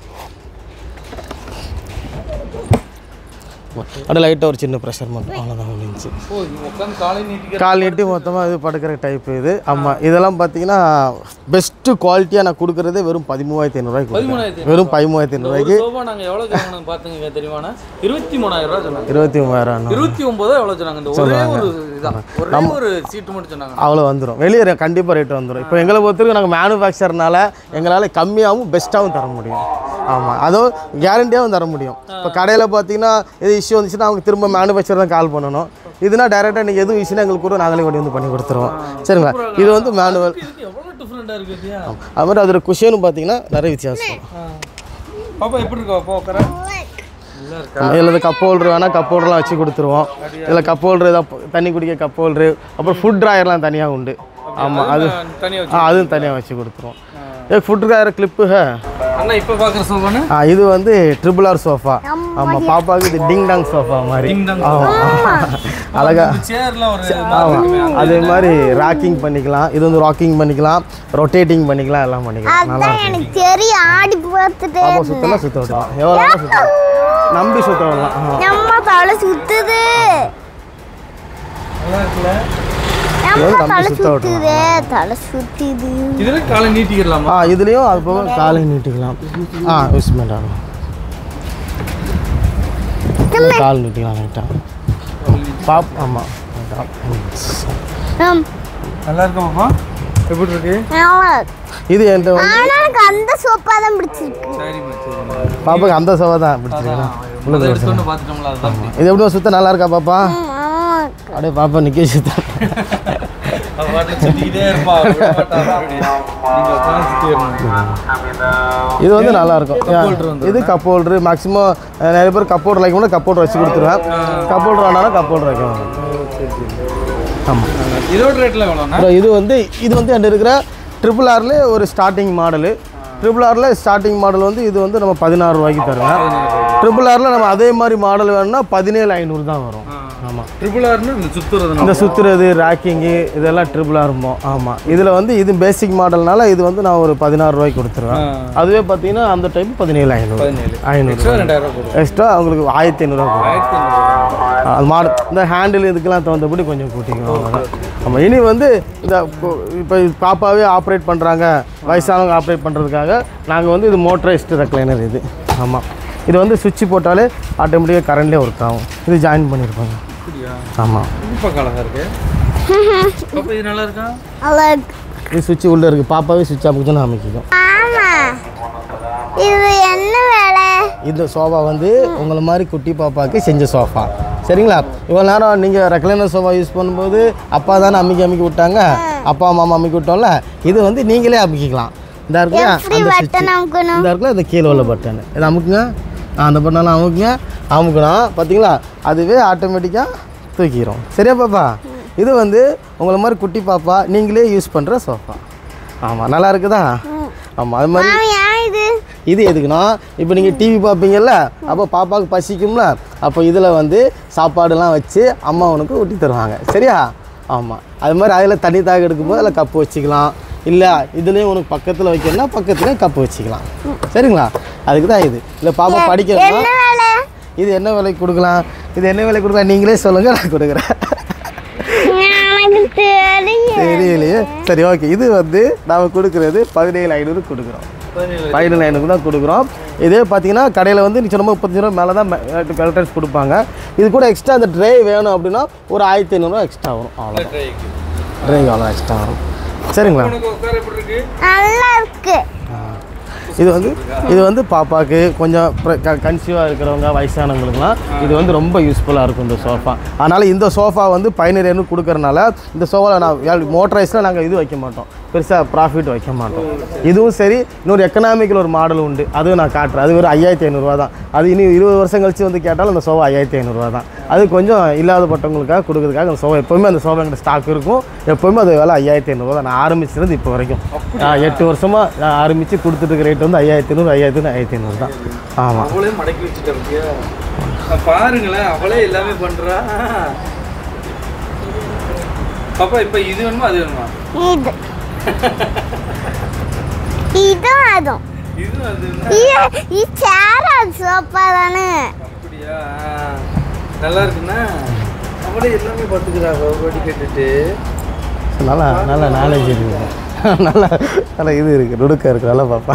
அப்படியே லைட்டாக ஒரு சின்ன ப்ரெஷர் மட்டும் அவ்வளோதான் இருந்துச்சு ஓ உட்காந்து காலை நீட்டிக்க கால் நீட்டி மொத்தமாக இது படுக்கிற டைப் இது ஆமாம் இதெல்லாம் பார்த்தீங்கன்னா பெஸ்ட்டு குவாலிட்டியாக நான் கொடுக்குறதே வெறும் பதிமூவாயிரத்தி ஐநூறுரூவாய்க்கு பதிமூணாயிரத்தி வெறும் பதிமூவாயிரத்தி ஐநூறுரூவாய்க்கு ஒரு சோஃபா நாங்க எவ்வளவு வாங்கினோம் பாத்துங்க தெரியுமாண்ணா இருபத்தி மூணாயிரம் ரூபா சொன்னாங்க இருபத்தி மூவாயிரம் இருபத்தி ஒன்பதோ எவ்வளவு சொன்னாங்க இந்த ஒரே ஒரு இதான் ஒரே ஒரு சீட்டு மட்டும் சொன்னாங்க அவ்வளோ வந்துடும் வெளியே கண்டிப்பாக ரேட் வந்துடும் இப்போ எங்களை பொறுத்தவரைக்கும் நாங்கள் மேனுஃபேக்சர்னால எங்களால் கம்மியாகவும் பெஸ்ட்டாகவும் தர முடியும் ஆமாம் அதுவும் கேரண்டியாகவும் தர முடியும் இப்போ கடையில் பார்த்தீங்கன்னா இது இஷ்யூ வந்துச்சுன்னா அவங்க திரும்ப மேனுஃபேக்சர் தான் கால் பண்ணணும் இதுனா டேரெக்டாக நீங்கள் எதுவும் இஷ்யூனா எங்களுக்கு கூட நாங்களே கொண்டு வந்து பண்ணி கொடுத்துருவோம் சரிங்களா இது வந்து மேனுவல் இதுக்கு எவ்வளவு டிஃப்ரெண்டா இருக்கு இல்லையா அது மாதிரி அதோட குஷனும் பார்த்தீங்கன்னா நிறைய வித்தியாசம் பாப்பா எப்படி இருக்கா அப்பா உட்கார நல்லா இருக்கா ஆமாம் இதில் கப் ஹோல்டர் வேணால் கப் ஹோல்டர்லாம் வச்சு கொடுத்துருவோம் இதில் கப் ஹோல்டர் ஏதாவது தண்ணி குடிக்க கப் ஹோல்டரு அப்புறம் ஃபுட் ட்ராயர்லாம் தனியாக உண்டு ஆமாம் அது தனியா ஆ அதுவும் தனியாக வச்சு கொடுத்துருவோம் ஏ ஃபுட் ட்ராயர் கிளிப்பு ஹே அண்ணா இப்ப பாக்குற சோஃபானு ஆ இது வந்து ட்ரிபிள் ஆர் சோஃபா ஆமாம் பாப்பாவுக்கு இது டிங் டாங் சோஃபா மாதிரி Ding dong ஆமாம் அழகா சேர்லாம் ஒரு ஆமாம் அதே மாதிரி ராக்கிங் பண்ணிக்கலாம் இது வந்து ராக்கிங் பண்ணிக்கலாம் ரொட்டேட்டிங் பண்ணிக்கலாம் எல்லாம் பண்ணிக்கலாம் நல்லா அதான் எனக்கு தெரியும் ஆடி பார்த்துட்டே பாப்பா சுத்தலாம் சுத்த விடலாம் எவ்வளோ வேணா சுத்தலாம் நம்பி சுத்த விடலாம் ஆ. நம்ம தலை சுத்துது நல்லா இருக்குல்ல நம்ம எவ்வளவு தலை நம்பி சுத்த சுத்துது தலை சுத்துது இதுல காலை நீட்டிக்கலாமா ஆ இதுலேயும் அது போக காலை நீட்டிக்கலாம் ஆ யூஸ்மெண்ட் ஆகும் கால் நீட்டிக்கலாம் லைட்டாக பாப் ஆமாம் ம், நல்லா இருக்கா பாப்பா எப்படி இருக்கு நல்லா இருக்கு. இது என்கிட்ட வந்து ஆனா எனக்கு அந்த சோப்பா தான் பிடிச்சிருக்கு சரி மச்சி பாப்பாக்கு அந்த சோஃபா தான் பிடிச்சிருக்கா முதல்ல எடுத்தோன்னு பார்த்துட்டோம்ல அதுதான் அப்படி. இது எப்படி சுத்த நல்லா இருக்கா பாப்பா ம், நல்லா இருக்கு. அப்படியே பாப்பா நிற்க சுத்த அவ பாட்டுக்கு சொல்லிக்கிட்டே இருப்பா விட மாட்டா அப்படி. நீங்க உட்கார்ந்து சுத்தி வரணும். இது வந்து நல்லா இருக்கும் இது கப் ஹோல்டர் மேக்ஸிமம் நிறைய பேர் கப் ஹோல்டர் வைக்கும் கப் ஹோல்டர் வச்சு கொடுத்துருவேன் கப் ஹோல்டர் வேணாலும் கப் ஹோல்டர் வைக்கணும் ஆமாம் இதோட ரேட்ல எவ்வளோண்ணா அப்புறம் இது வந்து இது வந்து என்கிட்ட இருக்கிற ட்ரிபிள் ஆர்லேயே ஒரு ஸ்டார்டிங் மாடலு ட்ரிபிள் ஆரில் ஸ்டார்டிங் மாடல் வந்து இது வந்து நம்ம பதினாறு ரூபாய்க்கு தருவேன் ட்ரிபிள் ஆரில் நம்ம அதே மாதிரி மாடல் வேணும்னா பதினேழு ஐநூறு தான் வரும் ஆமாம் ட்ரிபிள் ஆர்னு இந்த சுத்துறது இந்த சுற்றுறது ரேக்கிங்கு இதெல்லாம் ட்ரிபிளாக இருப்போம் ஆமாம் இதில் வந்து இது பேசிக் மாடல்னால இது வந்து நான் ஒரு பதினாறு ரூபாய்க்கு கொடுத்துருவேன் அதுவே பார்த்தீங்கன்னா அந்த டைம் பதினேழு ஐநூறு ஐநூறு எக்ஸ்ட்ரா ரெண்டாயிரம் ரூபா கொடுக்கும் எக்ஸ்ட்ரா அவங்களுக்கு ஆயிரத்தி ஐநூறுரூவா கொடுக்கும் ஆயிரத்தி ஐநூறு அது மாடல் இந்த ஹேண்டில் இதுக்கெல்லாம் தகுந்தபடி கொஞ்சம் கூட்டிக்கணும் அவ்வளோதான் ஆமாம் இனி வந்து இந்த இப்போ பாப்பாவே ஆப்ரேட் பண்ணுறாங்க வயசானவங்க ஆப்ரேட் பண்ணுறதுக்காக நாங்கள் வந்து இது மோட்டரைஸ்டு ரெக்லைனர் இது ஆமாம் இது வந்து சுவிட்ச் போட்டாலே ஆட்டோமேட்டிக்காக கரண்ட்லேயே ஒர்க் ஆகும் இது ஜாயின் பண்ணியிருப்பாங்க அப்படியா ஆமாம் இது பக்கம் அழகா இருக்கு பாப்பா இது நல்லா இருக்கா நல்லா இருக்கு இது சுவிட்ச் உள்ளே இருக்குது பாப்பாவே சுவிட்ச் அமைக்கணும் அமைக்கும் ஆமா இது என்ன வேலை இந்த சோஃபா வந்து உங்களை மாதிரி குட்டி பாப்பாவுக்கு செஞ்ச சோஃபா சரிங்களா இவ்வளோ நேரம் நீங்கள் ரெக்லைனர் சோஃபா யூஸ் பண்ணும்போது அப்பா தானே அமுக்கி அமுக்கி விட்டாங்க அப்பா மாமா அமுக்கி விட்டோம்ல இது வந்து நீங்களே அமுக்கிக்கலாம் இந்த இருக்குல்ல எப்படி அந்த பட்டன் சுவிட்ச் அமுக்கணும் இந்த இருக்குல்ல இந்த கீழே உள்ள பட்டன் இதை அமுக்குங்க ஆ, அந்த பட்டனெல்லாம் அமுக்குங்க அமுக்கணும் பார்த்தீங்களா அதுவே ஆட்டோமேட்டிக்காக தூக்கிடும் சரியா பாப்பா இது வந்து உங்களை மாதிரி குட்டி பாப்பா நீங்களே யூஸ் பண்ணுற சோஃபா ஆமாம் நல்லா இருக்குதா ஆமாம் அது மாதிரி மாமி ஏன் இது இது எதுக்குன்னா இப்போ நீங்கள் டிவி பார்ப்பீங்கல்ல அப்போ பாப்பாவுக்கு பசிக்கும்ல அப்போ இதில் வந்து சாப்பாடுலாம் வச்சு அம்மா உனக்கு ஊட்டி தருவாங்க சரியா ஆமாம் அது மாதிரி அதில் தண்ணி தாக எடுக்கும்போது அதில் கப்பு வச்சுக்கலாம் இல்லை இதுலேயும் உனக்கு பக்கத்தில் வைக்கணும்னா பக்கத்துலேயும் கப்பு வச்சுக்கலாம் சரிங்களா அதுக்கு தான் இது இல்லை பாப்பா படிக்கணும்னா என்ன வேலை இது என்ன விலைக்கு கொடுக்கலாம் இது என்ன விலைக்கு கொடுக்கலாம் நீங்களே சொல்லுங்கள் நான் கொடுக்குறேன் எனக்கு தெரியும் தெரியலையே சரி ஓகே இது வந்து நாம் கொடுக்குறது பதினேழு ஐநூறு கொடுக்குறோம் பதினேழு ஐநூறு தான் கொடுக்குறோம் இதே பார்த்தீங்கன்னா கடையில் வந்து நீ சொன்ன முப்பத்தஞ்சு ரூபா மேலே தான் எலக்ட்ரானிக்ஸ் கொடுப்பாங்க இது கூட எக்ஸ்ட்ரா அந்த ட்ரே வேணும் அப்படின்னா ஒரு ஆயிரத்தி ஐநூறுரூவா எக்ஸ்ட்ரா வரும் அவ்வளோ ட்ரே அவ்வளோ எக்ஸ்ட்ரா வரும் சரிங்களா உனக்கு உட்கார எப்படி இருக்கு நல்லா இருக்கு இது வந்து இது வந்து பாப்பாவுக்கு கொஞ்சம் கன்சியூவாக இருக்கிறவங்க வயசானவங்களுக்குலாம் இது வந்து ரொம்ப யூஸ்ஃபுல்லாக இருக்கும் இந்த சோஃபா அதனால் இந்த சோஃபா வந்து பதினேழு கொடுக்கறனால இந்த சோஃபாவில் நான் மோட்டரைஸில் நாங்கள் இது வைக்க மாட்டோம் பெருசாக ப்ராஃபிட் வைக்க மாட்டோம் இதுவும் சரி இன்னொரு எக்கனாமிக்கல் ஒரு மாடல் உண்டு அதுவும் நான் காட்டுறேன் அது ஒரு ஐயாயிரத்தி ஐநூறுரூவா தான் அது இனி இருபது வருஷம் கழிச்சு வந்து கேட்டாலும் அந்த சோஃபா ஐயாயிரத்தி ஐநூறுரூவா தான் அது கொஞ்சம் இல்லாதப்பட்டவங்களுக்காக கொடுக்கறதுக்காக அந்த சோஃபா எப்போவுமே அந்த சோஃபா எங்கிட்ட ஸ்டாக் இருக்கும் எப்போவுமே அது விலை ஐயாயிரத்தி ஐநூறுரூவா தான் நான் ஆரம்பிச்சிருந்து இப்போ வரைக்கும் நான் எட்டு வருஷமாக நான் ஆரம்பித்து கொடுத்துட்டு இருக்க ரேட் வந்து ஐயாயிரத்தி ஐநூறு ஐயாயிரத்தி ஐநூறு ஐயாயிரத்தி ஐநூறு தான் ஆமாம் அவளே மடக்கி வச்சுட்டா பத்தியா? நான் பாருங்களேன் அவளே எல்லாமே பண்றா பாப்பா இப்ப இது வேணுமா அது வேணுமா இது இதுவும் அதுவும் இது அது வேணுமா? இது இது சேர் அது சோப்பா தானே அப்படியா நல்லா இருக்குண்ணா அவளே எல்லாமே பார்த்துக்கிறா ஓடி கேட்டுட்டு நல்லா நல்ல நாலேஜ் இருக்குது நல்ல நல்ல இது இருக்குது நுடுக்க இருக்குது நல்லா பாப்பா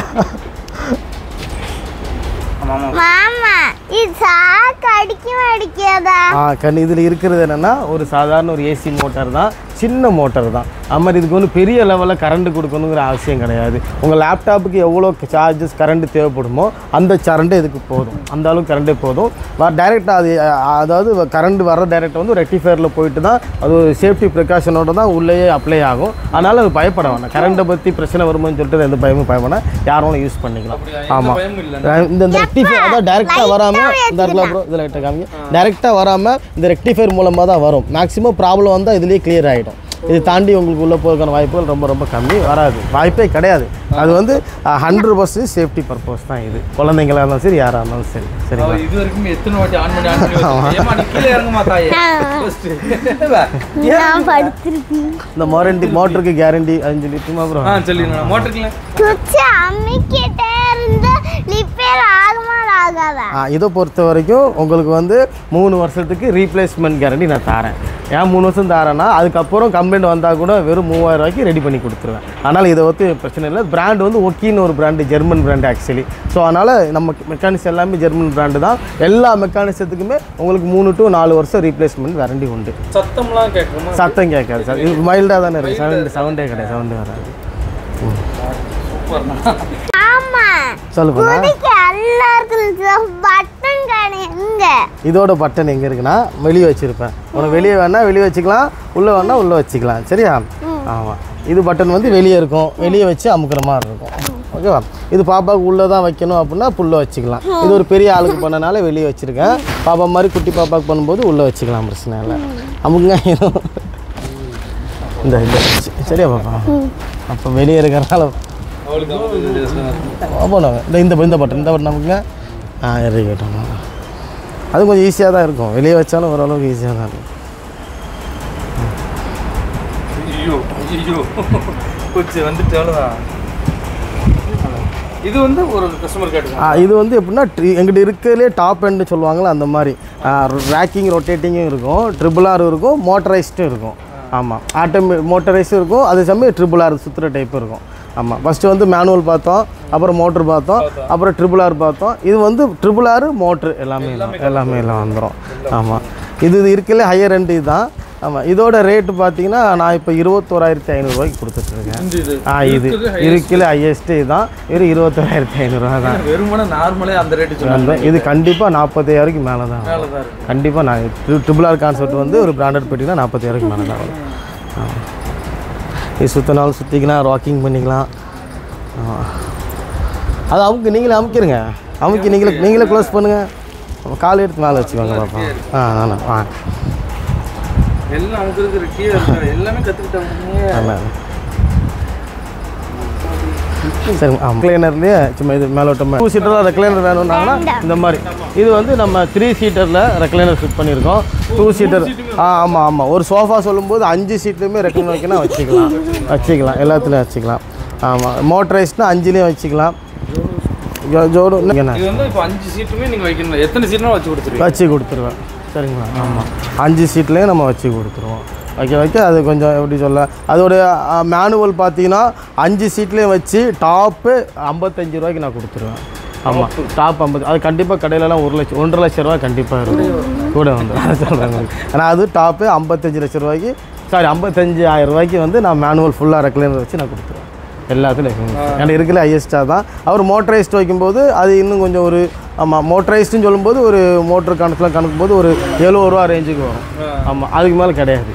ஆமா ஆமா மாமா இது சாக்கு அடிக்கவே அடிக்காதா ஆ கண் இதில் இருக்கிறது என்னென்னா ஒரு சாதாரண ஒரு ஏசி மோட்டார் தான் சின்ன மோட்டார் தான் அது மாதிரி இதுக்கு ஒன்றும் பெரிய லெவலில் கரண்ட் கொடுக்கணுங்கிற அவசியம் கிடையாது உங்கள் லேப்டாப்புக்கு எவ்வளோ சார்ஜஸ் கரண்ட் தேவைப்படுமோ அந்த கரண்ட்டு இதுக்கு போதும் அந்த அளவுக்கு கரண்ட்டே போதும் டேரெக்டாக அது அ, அதாவது கரண்ட் வர டேரெக்டாக வந்து ரெக்டிஃபயரில் போயிட்டு தான் அது ஒரு சேஃப்டி ப்ரிகாஷனோட தான் உள்ளேயே அப்ளை ஆகும் அதனால் அது பயப்பட வேண்டாம் கரண்ட்டை பற்றி பிரச்சனை வருமோன்னு சொல்லிட்டு எந்த பயமும் பயப்பட யாரும் யூஸ் பண்ணிக்கலாம் அப்படியா? எந்த ஆமாம் பயமும் இல்ல இந்த இந்த ரெக்டிஃபயர் அதான் டேரெக்டாக வராமல் இந்த இடத்துல ப்ரோ இதில் லைட்டாக காமிங்க டேரெக்டாக வராமல் இந்த ரெக்டிஃபயர் மூலமாக தான் வரும் மேக்ஸிமம் ப்ராப்ளம் வந்தால் இதுலேயே clear ஆகிடும் இது தாண்டி உங்களுக்கு உள்ளே போகிறதுக்கான வாய்ப்புகள் ரொம்ப ரொம்ப கம்மி வராது வாய்ப்பே கிடையாது அது வந்து ஹண்ட்ரட் பர்சன்ட் சேஃப்டி பர்பஸ் தான் இது குழந்தைங்களா இருந்தாலும் சரி யாராக இருந்தாலும் சரி அவ சரிங்களா இது வரைக்கும் எத்தனை வாட்டி ஆன் பண்ணி ஆன் பண்ணி வச்சிருக்கா? ஏம்மா நீ கீழே இறங்க மாட்டாயே First. நான் படுத்திருக்கேன் இந்த வாரண்டி மோட்டருக்கு கேரண்டி அப்படின்னு சொல்லிட்டுமா ப்ரோ ஆ சொல்லிடுங்க மோட்டருக்குல சுவிட்ச் அம்மிக்கிட்டே இருந்து ரிப்பேர் ஆகுமா ஆகாதா ஆ, இதை பொறுத்த வரைக்கும் உங்களுக்கு வந்து மூணு வருஷத்துக்கு ரீப்ளேஸ்மெண்ட் கேரண்டி நான் தரேன் ஏன் மூணு வருஷம் தரேன்னா அதுக்கப்புறம் கம்ப்ளைண்ட் வந்தால் கூட வெறும் மூவாயிரம் ரூபாய்க்கு ரெடி பண்ணி கொடுத்துருவேன் அதனால் இதை வந்து பிரச்சனை இல்லை பிராண்ட் வந்து ஒக்கின்னு ஒரு brand German brand actually so அதனால் நம்ம மெக்கானிக்ஸ் எல்லாமே ஜெர்மன் பிராண்டு தான் எல்லா மெக்கானிசத்துக்குமே உங்களுக்கு மூணு டு நாலு வருஷம் ரீப்ளேஸ்மெண்ட் வாரண்டி உண்டு சத்தம்லாம் கேட்குமா சத்தம் கேட்காது சார் இது மைல்டாக தானே இருக்குது சவுண்டு சவுண்டே கிடையாது சவுண்டு வராது சூப்பர்ண்ணா ஆமா சொல்லுப்பா குடிக்க எல்லாருக்கும் பட்டன் கடை எங்க இதோட பட்டன் எங்கே இருக்குன்னா வெளியே வச்சுருப்பேன் உனக்கு வெளியே வேணா வெளியே வச்சுக்கலாம் உள்ளே வேணா உள்ளே வச்சுக்கலாம் சரியா ஆமாம் இது பட்டன் வந்து வெளியே இருக்கும் வெளியே வச்சு அமுக்கிற மாதிரி இருக்கும் ஓகேவா இது பாப்பாவுக்கு உள்ளே தான் வைக்கணும் அப்படின்னா புள்ள வச்சுக்கலாம் இது ஒரு பெரிய ஆளுக்கு பண்ணனால வெளியே வச்சுருக்கேன் பாப்பா மாதிரி குட்டி பாப்பாவுக்கு பண்ணும்போது உள்ளே வச்சுக்கலாம் பிரச்சனை இல்லை அமுக்குங்க இந்த இந்த சரியா பாப்பா அப்போ வெளியே இருக்கிறனால அவளுக்கு அவங்க போனோம் இந்த இந்த இந்த பட்டன் இந்த பட்டன் நமக்குங்க ஆ இறக்கிட்டோம் அது கொஞ்சம் ஈஸியாக தான் இருக்கும் வெளியே வச்சாலும் ஓரளவுக்கு ஈஸியாக தான் இருக்கும் ஐயோ ஐயோ கொச்சு வந்துட்டு அவ்வளோதான் இது வந்து ஒரு கஸ்டமர் ஆ, கேட்டுக்கோங்க இது வந்து எப்படின்னா ட்ரி- எங்கிட்ட இருக்கிறதுலே டாப் எண்டு சொல்லுவாங்களே அந்த மாதிரி ரேக்கிங் ரொட்டேட்டிங்கும் இருக்கும் ட்ரிபிள் ஆர் இருக்கும் மோட்டரைஸ்டும் இருக்கும் ஆமாம் ஆட்டோமே மோட்டரைஸும் இருக்கும் அதே சமயம் ட்ரிபிள் ஆர் சுற்றுற டைப் இருக்கும் ஆமாம் ஃபஸ்ட்டு வந்து மேனுவல் பார்த்தோம் அப்புறம் மோட்ரு பார்த்தோம் அப்புறம் ட்ரிபிள் ஆர் பார்த்தோம் இது வந்து ட்ரிபிள் ஆர் மோட்ரு எல்லாமே எல்லாம் எல்லாமே எல்லாம் வந்துடும் ஆமாம் இது இது இருக்கல ஹையர் எண்டு இதுதான் ஆமாம் இதோட ரேட்டு பார்த்தீங்கன்னா நான் இப்போ இருபத்தோராயிரத்தி ஐநூறுரூவாய்க்கு கொடுத்துட்ருக்கேன் இந்த இது ஆ இது இருக்கல ஹையஸ்ட்டு இதுதான் இது இருபத்தோராயிரத்தி ஐநூறுரூவா தான் வெறுமனே நார்மலே அந்த ரேட்டு சொன்னாங்க அந்த இது கண்டிப்பாக நாற்பத்தாயிரூக்கு மேலே தான் மேலே தான் இருக்கு கண்டிப்பாக நான் ட்ரிபிள் ஆர் கான்செப்ட் வந்து ஒரு பிராண்டட் பெட்டினா நாற்பத்தாயிரூக்கு மேலே தான் வரும் ஆமா. இது சுற்றினாலும் சுற்றிக்கலாம் ராக்கிங் பண்ணிக்கலாம் ஆமா. அது அமுக்கு நீங்களே அமுக்கிருங்க அமுக்கி நீங்களே நீங்களே க்ளோஸ் பண்ணுங்கள் கால் எடுத்து மேலே வச்சுக்கோங்க பாப்பா ஆ நானா ஆ எல்லாம் அவங்க இருக்கிற கீழே இருக்கிற எல்லாமே கற்றுக்கிட்டாங்க நல்லா சரி ஆமாம் கிளீனர்லேயே சும்மா இது மேலோட்டமாக டூ சீட்டரில் ரெக்ளைனர் வேணும்னாங்கன்னா இந்த மாதிரி இது வந்து நம்ம த்ரீ சீட்டரில் ரெக்ளைனர் ஃபிட் பண்ணியிருக்கோம் டூ சீட்டர் ஆ ஆமாம் ஆமாம் ஒரு சோஃபா சொல்லும்போது அஞ்சு சீட்லையுமே ரெக்ளைனர் வைக்கணும் வச்சுக்கலாம் வச்சுக்கலாம் எல்லாத்துலேயும் வச்சுக்கலாம் ஆமாம் மோட்டரைஸ்னால் அஞ்சுலேயும் வச்சுக்கலாம் ஜோ- ஜோடு என்ன இது வந்து இப்போ அஞ்சு சீட்டுமே நீங்கள் வைக்கணும் எத்தனை சீட்னா வச்சு கொடுத்துருவீங்க வச்சு கொடுத்துருவேன் சரிங்களா ஆமாம் அஞ்சு சீட்லேயும் நம்ம வச்சு கொடுத்துருவோம் வைக்க வைக்க அது கொஞ்சம் எப்படி சொல்ல அதோடைய மேனுவல் பார்த்தீங்கன்னா அஞ்சு சீட்லேயும் வச்சு டாப்பு ஐம்பத்தஞ்சு ரூபாய்க்கு நான் கொடுத்துருவேன் ஆமாம் டாப் ஐம்பது அது கண்டிப்பாக கடையிலலாம் ஒரு லட்சம் ஒன்றரை லட்ச ரூபா கண்டிப்பாக இருக்கும் கூட வந்து அதை சொல்கிறேன் ஆனால் அது டாப்பு ஐம்பத்தஞ்சு லட்ச ரூபாய்க்கு சாரி ஐம்பத்தஞ்சு ஆயிரம் ரூபாய்க்கு வந்து நான் மேனுவல் ஃபுல்லாக ரெக்லைனர் வச்சு நான் கொடுத்துருவேன் எல்லாத்துலையும் ஏன்னா இருக்கிற ஹையஸ்ட்டாக தான் அவர் மோட்டரைஸ்ட் வைக்கும்போது அது இன்னும் கொஞ்சம் ஒரு ஆமாம் மோட்டரைஸ்டுன்னு சொல்லும்போது ஒரு மோட்டர் கணக்கில் கணக்கும் போது ஒரு எழுபது ரூபா ரேஞ்சுக்கு வரும் ஆமாம் அதுக்கு மேலே கிடையாது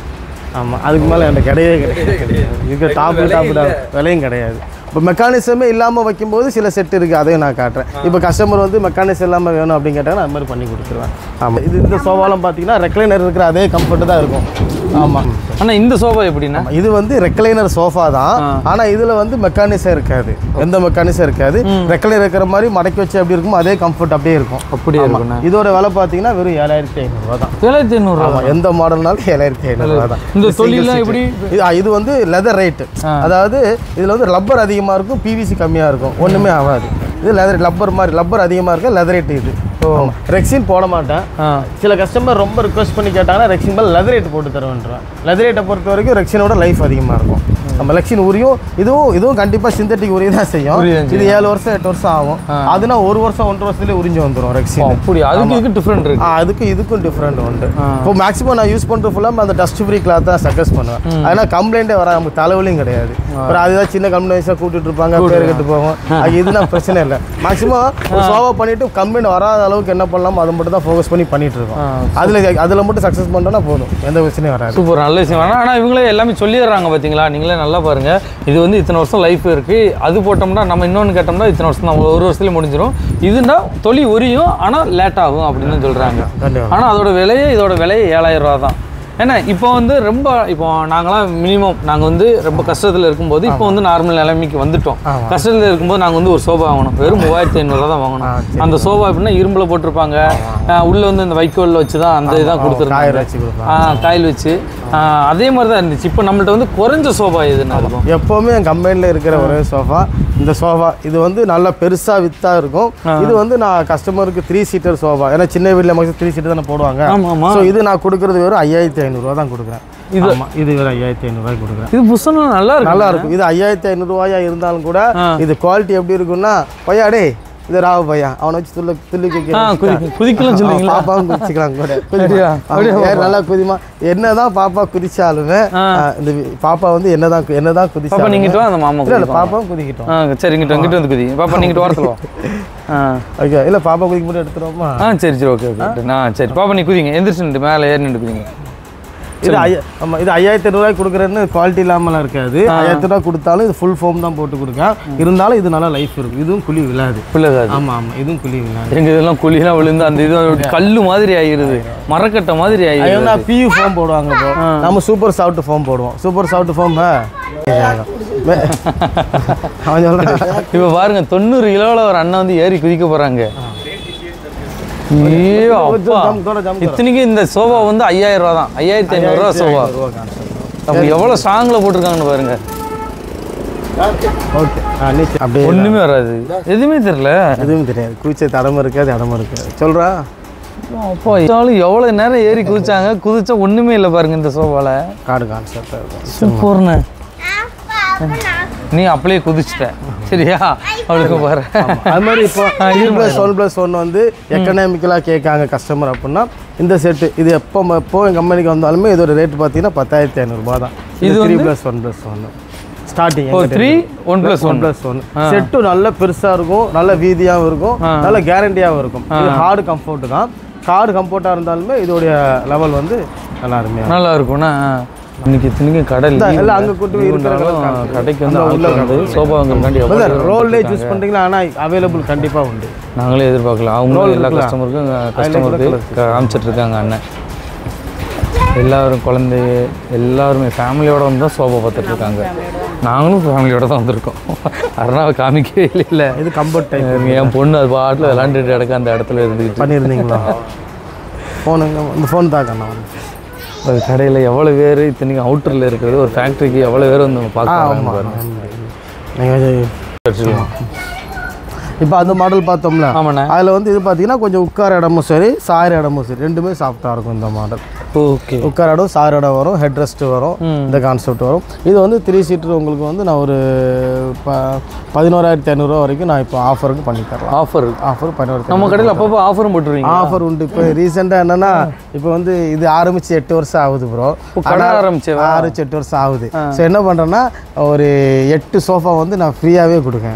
ஆமாம் அதுக்கு மேலே என்கிட்ட கிடையவே கிடையாது இதுக்கு டாப்பு டாப்பு விலையும் கிடையாது இப்போ மெக்கானிசமே இல்லாமல் வைக்கும்போது சில செட் இருக்குது அதையும் நான் காட்டுறேன் இப்போ கஸ்டமர் வந்து மெக்கானிசம் இல்லாமல் வேணும் அப்படின்னு கேட்டாங்கன்னா அது மாதிரி பண்ணி கொடுத்துருவேன் ஆமாம் இது இந்த சோஃபாலாம் பார்த்தீங்கன்னா ரெக்லைனர் இருக்கிற அதே கம்ஃபர்ட் தான் இருக்கும் ஆமாம் அண்ணா இந்த சோஃபா எப்படின்னா இது வந்து ரெக்லைனர் சோஃபா தான் ஆனால் இதில் வந்து மெக்கானிசம் இருக்காது எந்த மெக்கானிசம் இருக்காது ரெக்லைனர் இருக்கிற மாதிரி மடக்கி வச்சு எப்படி இருக்குமோ அதே கம்ஃபர்ட் அப்படியே இருக்கும் அப்படியே இருக்குண்ணா இதோட விலை பார்த்தீங்கன்னா வெறும் ஏழாயிரத்தி ஐநூறுரூவா தான் ஏழாயிரத்தி ஐநூறுரூவா ஆமாம் எந்த மாடல்னாலும் ஏழாயிரத்தி ஐநூறுரூவா தான் இந்த single தொழிலாம் seat. எப்படி இது ஆ, இது வந்து லெதர் ரேட்டு அதாவது இதில் வந்து ரப்பர் அதிகமாக இருக்கும் பிவிசி கம்மியாக இருக்கும் ஒன்றுமே ஆகாது இது லெதர் ரப்பர் மாதிரி ரப்பர் அதிகமாக இருக்க லெதர் ரேட் இது ரெக்ஸின் போட மாட்டேன் ஆ சில கஸ்டமர் ரொம்ப ரிக்வஸ்ட் பண்ணி கேட்டாங்கன்னா ரெக்ஸின் மேலே லெதர் ரேட் போட்டு தருவேன்றேன் லெதர் ரேட்டை பொறுத்த வரைக்கும் ரெக்ஸினோட லைஃப் அதிகமாக இருக்கும் நம்ம லெக்ஸின் உரியும் இதுவும் இதுவும் கண்டிப்பாக சிந்தட்டிக் உரிய தான் செய்யும் உரிய தான் இது ஏழு வருஷம் எட்டு வருஷம் ஆகும் அதுனா ஒரு வருஷம் ஒன்றரை வருஷத்துலேயே உறிஞ்சு வந்துடும் ஓ, ரெக்ஸின் அப்படி அதுக்கு இதுக்கு டிஃப்ரெண்ட் இருக்கு ஆ அதுக்கு இதுக்கும் டிஃப்ரெண்ட் உண்டு இப்போ மேக்ஸிமம் நான் யூஸ் பண்ணுற ஃபுல்லாக அந்த டஸ்ட் ஃப்ரீ கிளாத் தான் சஜஸ்ட் பண்ணுவேன் அதனால் கம்ப்ளைண்ட்டே வர நமக்கு தலைவலியும் கிடையாது அப்புறம் அதுதான் சின்ன கம்ப்ளைண்ட்ஸாக கூட்டிட்டு இருப்பாங்க பேர் கட்டு போகும் அது இதுனா பிரச்சனை இல்லை மேக்ஸிமம் ஒரு சோவா பண்ணிட்டு கம்ப்ளைண்ட் வராத அளவுக்கு என்ன பண்ணலாமோ அதை மட்டும் தான் ஃபோக்கஸ் பண்ணி பண்ணிட்டு இருக்கோம் அதில் அதில் மட்டும் சக்ஸஸ் பண்ணோன்னா போதும் எந்த பிரச்சனையும் வராது சூப்பர் நல்ல விஷயம் ஆனால் ஆனால் இவங்களே எல்லாமே சொல்லிடுறாங்க பார்த்தீங்களா நீங்களே நல்லா பாருங்க இது வந்து இத்தனை வருஷம் லைஃப் இருக்கு அது போட்டோம்னா நம்ம இன்னொன்று கேட்டோம்னா இத்தனை வருஷம் தான் ஒரு வருஷத்துல முடிஞ்சிடும் இதுனா தொலி உரியும் ஆனால் லேட் ஆகும் அப்படின்னு தான் சொல்றாங்க கண்டிப்பா. ஆனால் அதோட விலையே இதோட விலையே ஏழாயிரம் ரூபா தான் ஏன்னா இப்போ வந்து ரொம்ப இப்போ நாங்களாம் மினிமம் நாங்கள் வந்து ரொம்ப கஷ்டத்தில் இருக்கும்போது இப்போ வந்து நார்மல் நிலைமைக்கு வந்துட்டோம் கஷ்டத்தில் இருக்கும்போது நாங்கள் வந்து ஒரு சோபா வாங்கணும் வெறும் மூவாயிரத்தி ஐநூறுரூவா தான் வாங்கணும் அந்த சோபா எப்படின்னா இரும்புல போட்டிருப்பாங்க ஆஹ் உள்ள வந்து இந்த வைக்கோலில் வச்சு தான் அந்த இதான் காயர் கொடுத்துருக்காங்க வச்சு கொடுப்பாங்க ஆ காயில் வச்சு ஆ, அதே மாதிரி தான் இருந்துச்சு இப்போ நம்மள்ட்ட வந்து குறைஞ்ச சோபா எதுன்னு இருக்கும் எப்போவுமே என் கம்பெனியில் இருக்கிற ஒரே சோஃபா இந்த சோஃபா இது வந்து நல்லா பெருசாக வித்தா இருக்கும் இது வந்து நான் கஸ்டமருக்கு த்ரீ சீட்டர் சோஃபா ஏன்னா சின்ன வீட்டில் மக்கள் த்ரீ சீட்டர் தானே போடுவாங்க ஆமா, ஆமா. ஸோ இது நான் கொடுக்குறது வெறும் ஐயாயிரத்தி ஐநூறுரூவா தான் கொடுக்குறேன் இது இது வெறும் ஐயாயிரத்தி ஐநூறுரூவாய்க்கு கொடுக்குறேன் இது புஷன்லாம் நல்லா இருக்கு நல்லா இருக்கும் இது ஐயாயிரத்தி ஐநூறுரூவாயா இருந்தாலும் கூட ஆ. இது குவாலிட்டி எப்படி இருக்கும்னா பையா டேய் இது ராவ பையா அவனை வச்சு துள்ள துள்ளி ஆ குதி குதிக்கலாம் சொல்லுவீங்களா பாப்பாவும் குதிச்சுக்கலாம் கூட அப்படியா? அப்படியா குதிமா. ஏன் நல்லா குதிமா என்னதான் பாப்பா குதிச்சாலுமே ஆ. ஆ, இந்த வி- பாப்பா வந்து என்னதான் கு- என்னதான் பாப்பா குதிச்சாலும் நீங்கிட்டு வா அந்த மாமா இல்ல இல்ல குதிப்பான். பாப்பாவும் குதிக்கிட்டோம் ஆ சரி இங்கிட்ட இங்கிட்ட வந்து குதி பாப்பா நீங்கிட்டு வரத்துல வா ஆ ஓகே இல்ல பாப்பா குதிக்க மட்டும் எடுத்துருவோமா ஆ சரி சரி ஓகே ஓகே நான் சரி பாப்பா நீ குதிங்க எந்திரிச்சு நின்று மேலே ஏறி நின்று குதிங்க இது ஐயா ஆமா இது ஐயாயிரத்தி ஐநூறுவாய்க்கு கொடுக்குறேன்னு குவாலிட்டி இல்லாமலாம் இருக்காது ஐயாயிரத்தி ரூபாய் கொடுத்தாலும் இது ஃபுல் ஃபோம் தான் போட்டு கொடுக்கேன் இருந்தாலும் இது நல்லா லைஃப் இருக்கும் இதுவும் குழி விழாது பிள்ளைதாது ஆமா ஆமா இதுவும் குழி விழாது எங்க இதெல்லாம் குழியெல்லாம் விழுந்து அந்த இது கல்லு மாதிரி ஆகிருது மரக்கட்டை மாதிரி ஆகிருது ஐயா பியூ ஃபோம் போடுவாங்க இப்போ நம்ம சூப்பர் சாஃப்ட் ஃபோம் போடுவோம் சூப்பர் சாஃப்ட் ஃபோம் அவன் சொல்றான் இப்போ பாருங்க தொண்ணூறு கிலோவில் ஒரு அண்ணன் வந்து ஏறி குதிக்க போறாங்க ஐயோ அப்பா ஜம் தோட ஜம் இத்தனைக்கும் இந்த சோஃபா வந்து ஐயாயிரம் ரூபா தான் ஐயாயிரத்தி ஐநூறுரூவா சோஃபா அப்போ எவ்வளோ ஸ்ட்ராங்கில் போட்டிருக்காங்கன்னு பாருங்க ஓகே நீச்சல் அப்படியே ஒன்றுமே வராது எதுவுமே தெரியல எதுவும் தெரியாது கூச்ச தடமை இருக்காது இடமா இருக்காது சொல்றா அப்பா இருந்தாலும் எவ்வளோ நேரம் ஏறி குதிச்சாங்க குதிச்சா ஒன்றுமே இல்லை பாருங்க இந்த சோஃபாவில் காடு கான்செப்டாக இருக்கும் சூப்பர்ண்ணே நீ அப்படியே குதிச்சிட்ட சரியா அவளுக்கு பாரு அது மாதிரி இப்போ ப்ளஸ் ஒன் ப்ளஸ் ஒன் வந்து எக்கனாமிக்கலாக கேட்காங்க கஸ்டமர் அப்படின்னா இந்த செட்டு இது எப்போ எப்போ எங்கள் கம்பெனிக்கு வந்தாலுமே இதோட ரேட் பார்த்தீங்கன்னா பத்தாயிரத்தி ஐநூறுரூபா தான் இது த்ரீ ப்ளஸ் ஒன் ப்ளஸ் ஒன்று ஸ்டார்டிங் ஓ three one plus one one plus one set நல்ல பெருசாக இருக்கும் நல்ல வீதியாகவும் இருக்கும் நல்ல கேரண்டியாகவும் இருக்கும் இது ஹார்டு கம்ஃபர்ட் தான் கார்டு கம்ஃபர்ட்டாக இருந்தாலுமே இதோடைய லெவல் வந்து நல்லா அருமையாக நல்லா இருக்கும்னா இன்னைக்கு இத்தனைக்கும் கடை இந்த leave எல்லாம் இல்ல. அங்க கூட்டு போய் leave இருக்கிற இருந்தாலும் காமிக்கிறேன். கடைக்கு வந்து அந்த உள்ள ஆட்கள் வந்து சோபா வாங்குறதுக்காண்டி எவ்வளோ பேர் ரோல்லே சூஸ் பண்ணுறீங்களா ஆனால் அவைலபிள் கண்டிப்பாக உண்டு நாங்களே எதிர்பார்க்கல அவங்களும் Roll எல்லா இருக்குல்ல? கஸ்டமருக்கும் அதுல கஸ்டமருக்கு கூட காமிச்சிட்டு இருக்காங்க அண்ணன் எல்லாரும் குழந்தை எல்லாருமே ஃபேமிலியோட வந்து தான் சோபா பார்த்துட்டு இருக்காங்க நாங்களும் ஃபேமிலியோட தான் வந்திருக்கோம் அருணாவை காமிக்கவே இல்லை இது கம்ஃபர்ட் டைப் என் பொண்ணு அது பாட்டில் விளாண்டுட்டு கிடக்க அந்த இடத்துல இருந்துக்கிட்டு பண்ணியிருந்தீங்களா ஃபோனுங்க இந்த ஃபோன் தான் கண்ணா அது கடையில் எவ்வளோ பேர் இத்தனைக்கும் அவுட்டரில் இருக்கிறது ஒரு ஃபேக்ட்ரிக்கு எவ்வளோ பேர் வந்து நம்ம பார்க்க பாருங்க நீங்கள் இப்போ அந்த மாடல் பார்த்தோம்ல ஆமாண்ணே அதில் வந்து இது பார்த்தீங்கன்னா கொஞ்சம் உட்கார இடமும் சரி சாயிற இடமும் சரி ரெண்டுமே சாஃப்டாக இருக்கும் இந்த மாடல் ஓகே உட்கார இடம் சாயிற இடம் வரும் ஹெட் ரெஸ்ட் வரும் இந்த கான்செப்ட் வரும் இது வந்து த்ரீ சீட்டர் உங்களுக்கு வந்து நான் ஒரு ப பதினோராயிரத்தி ஐநூறுரூவா வரைக்கும் நான் இப்போ ஆஃபருக்கு பண்ணி தரலாம் ஆஃபர் ஆஃபர் பதினோரு நம்ம கடையில் அப்பப்போ ஆஃபரும் போட்டுருவீங்க ஆஃபர் உண்டு இப்போ ரீசெண்டாக என்னன்னா இப்போ வந்து இது ஆரம்பிச்சு எட்டு வருஷம் ஆகுது ப்ரோ கடை ஆரம்பிச்சவா? ஆரம்பிச்சு எட்டு வருஷம் ஆகுது ஸோ என்ன பண்ணுறேன்னா ஒரு எட்டு சோஃபா வந்து நான் ஃப்ரீயாகவே கொடுக்கேன்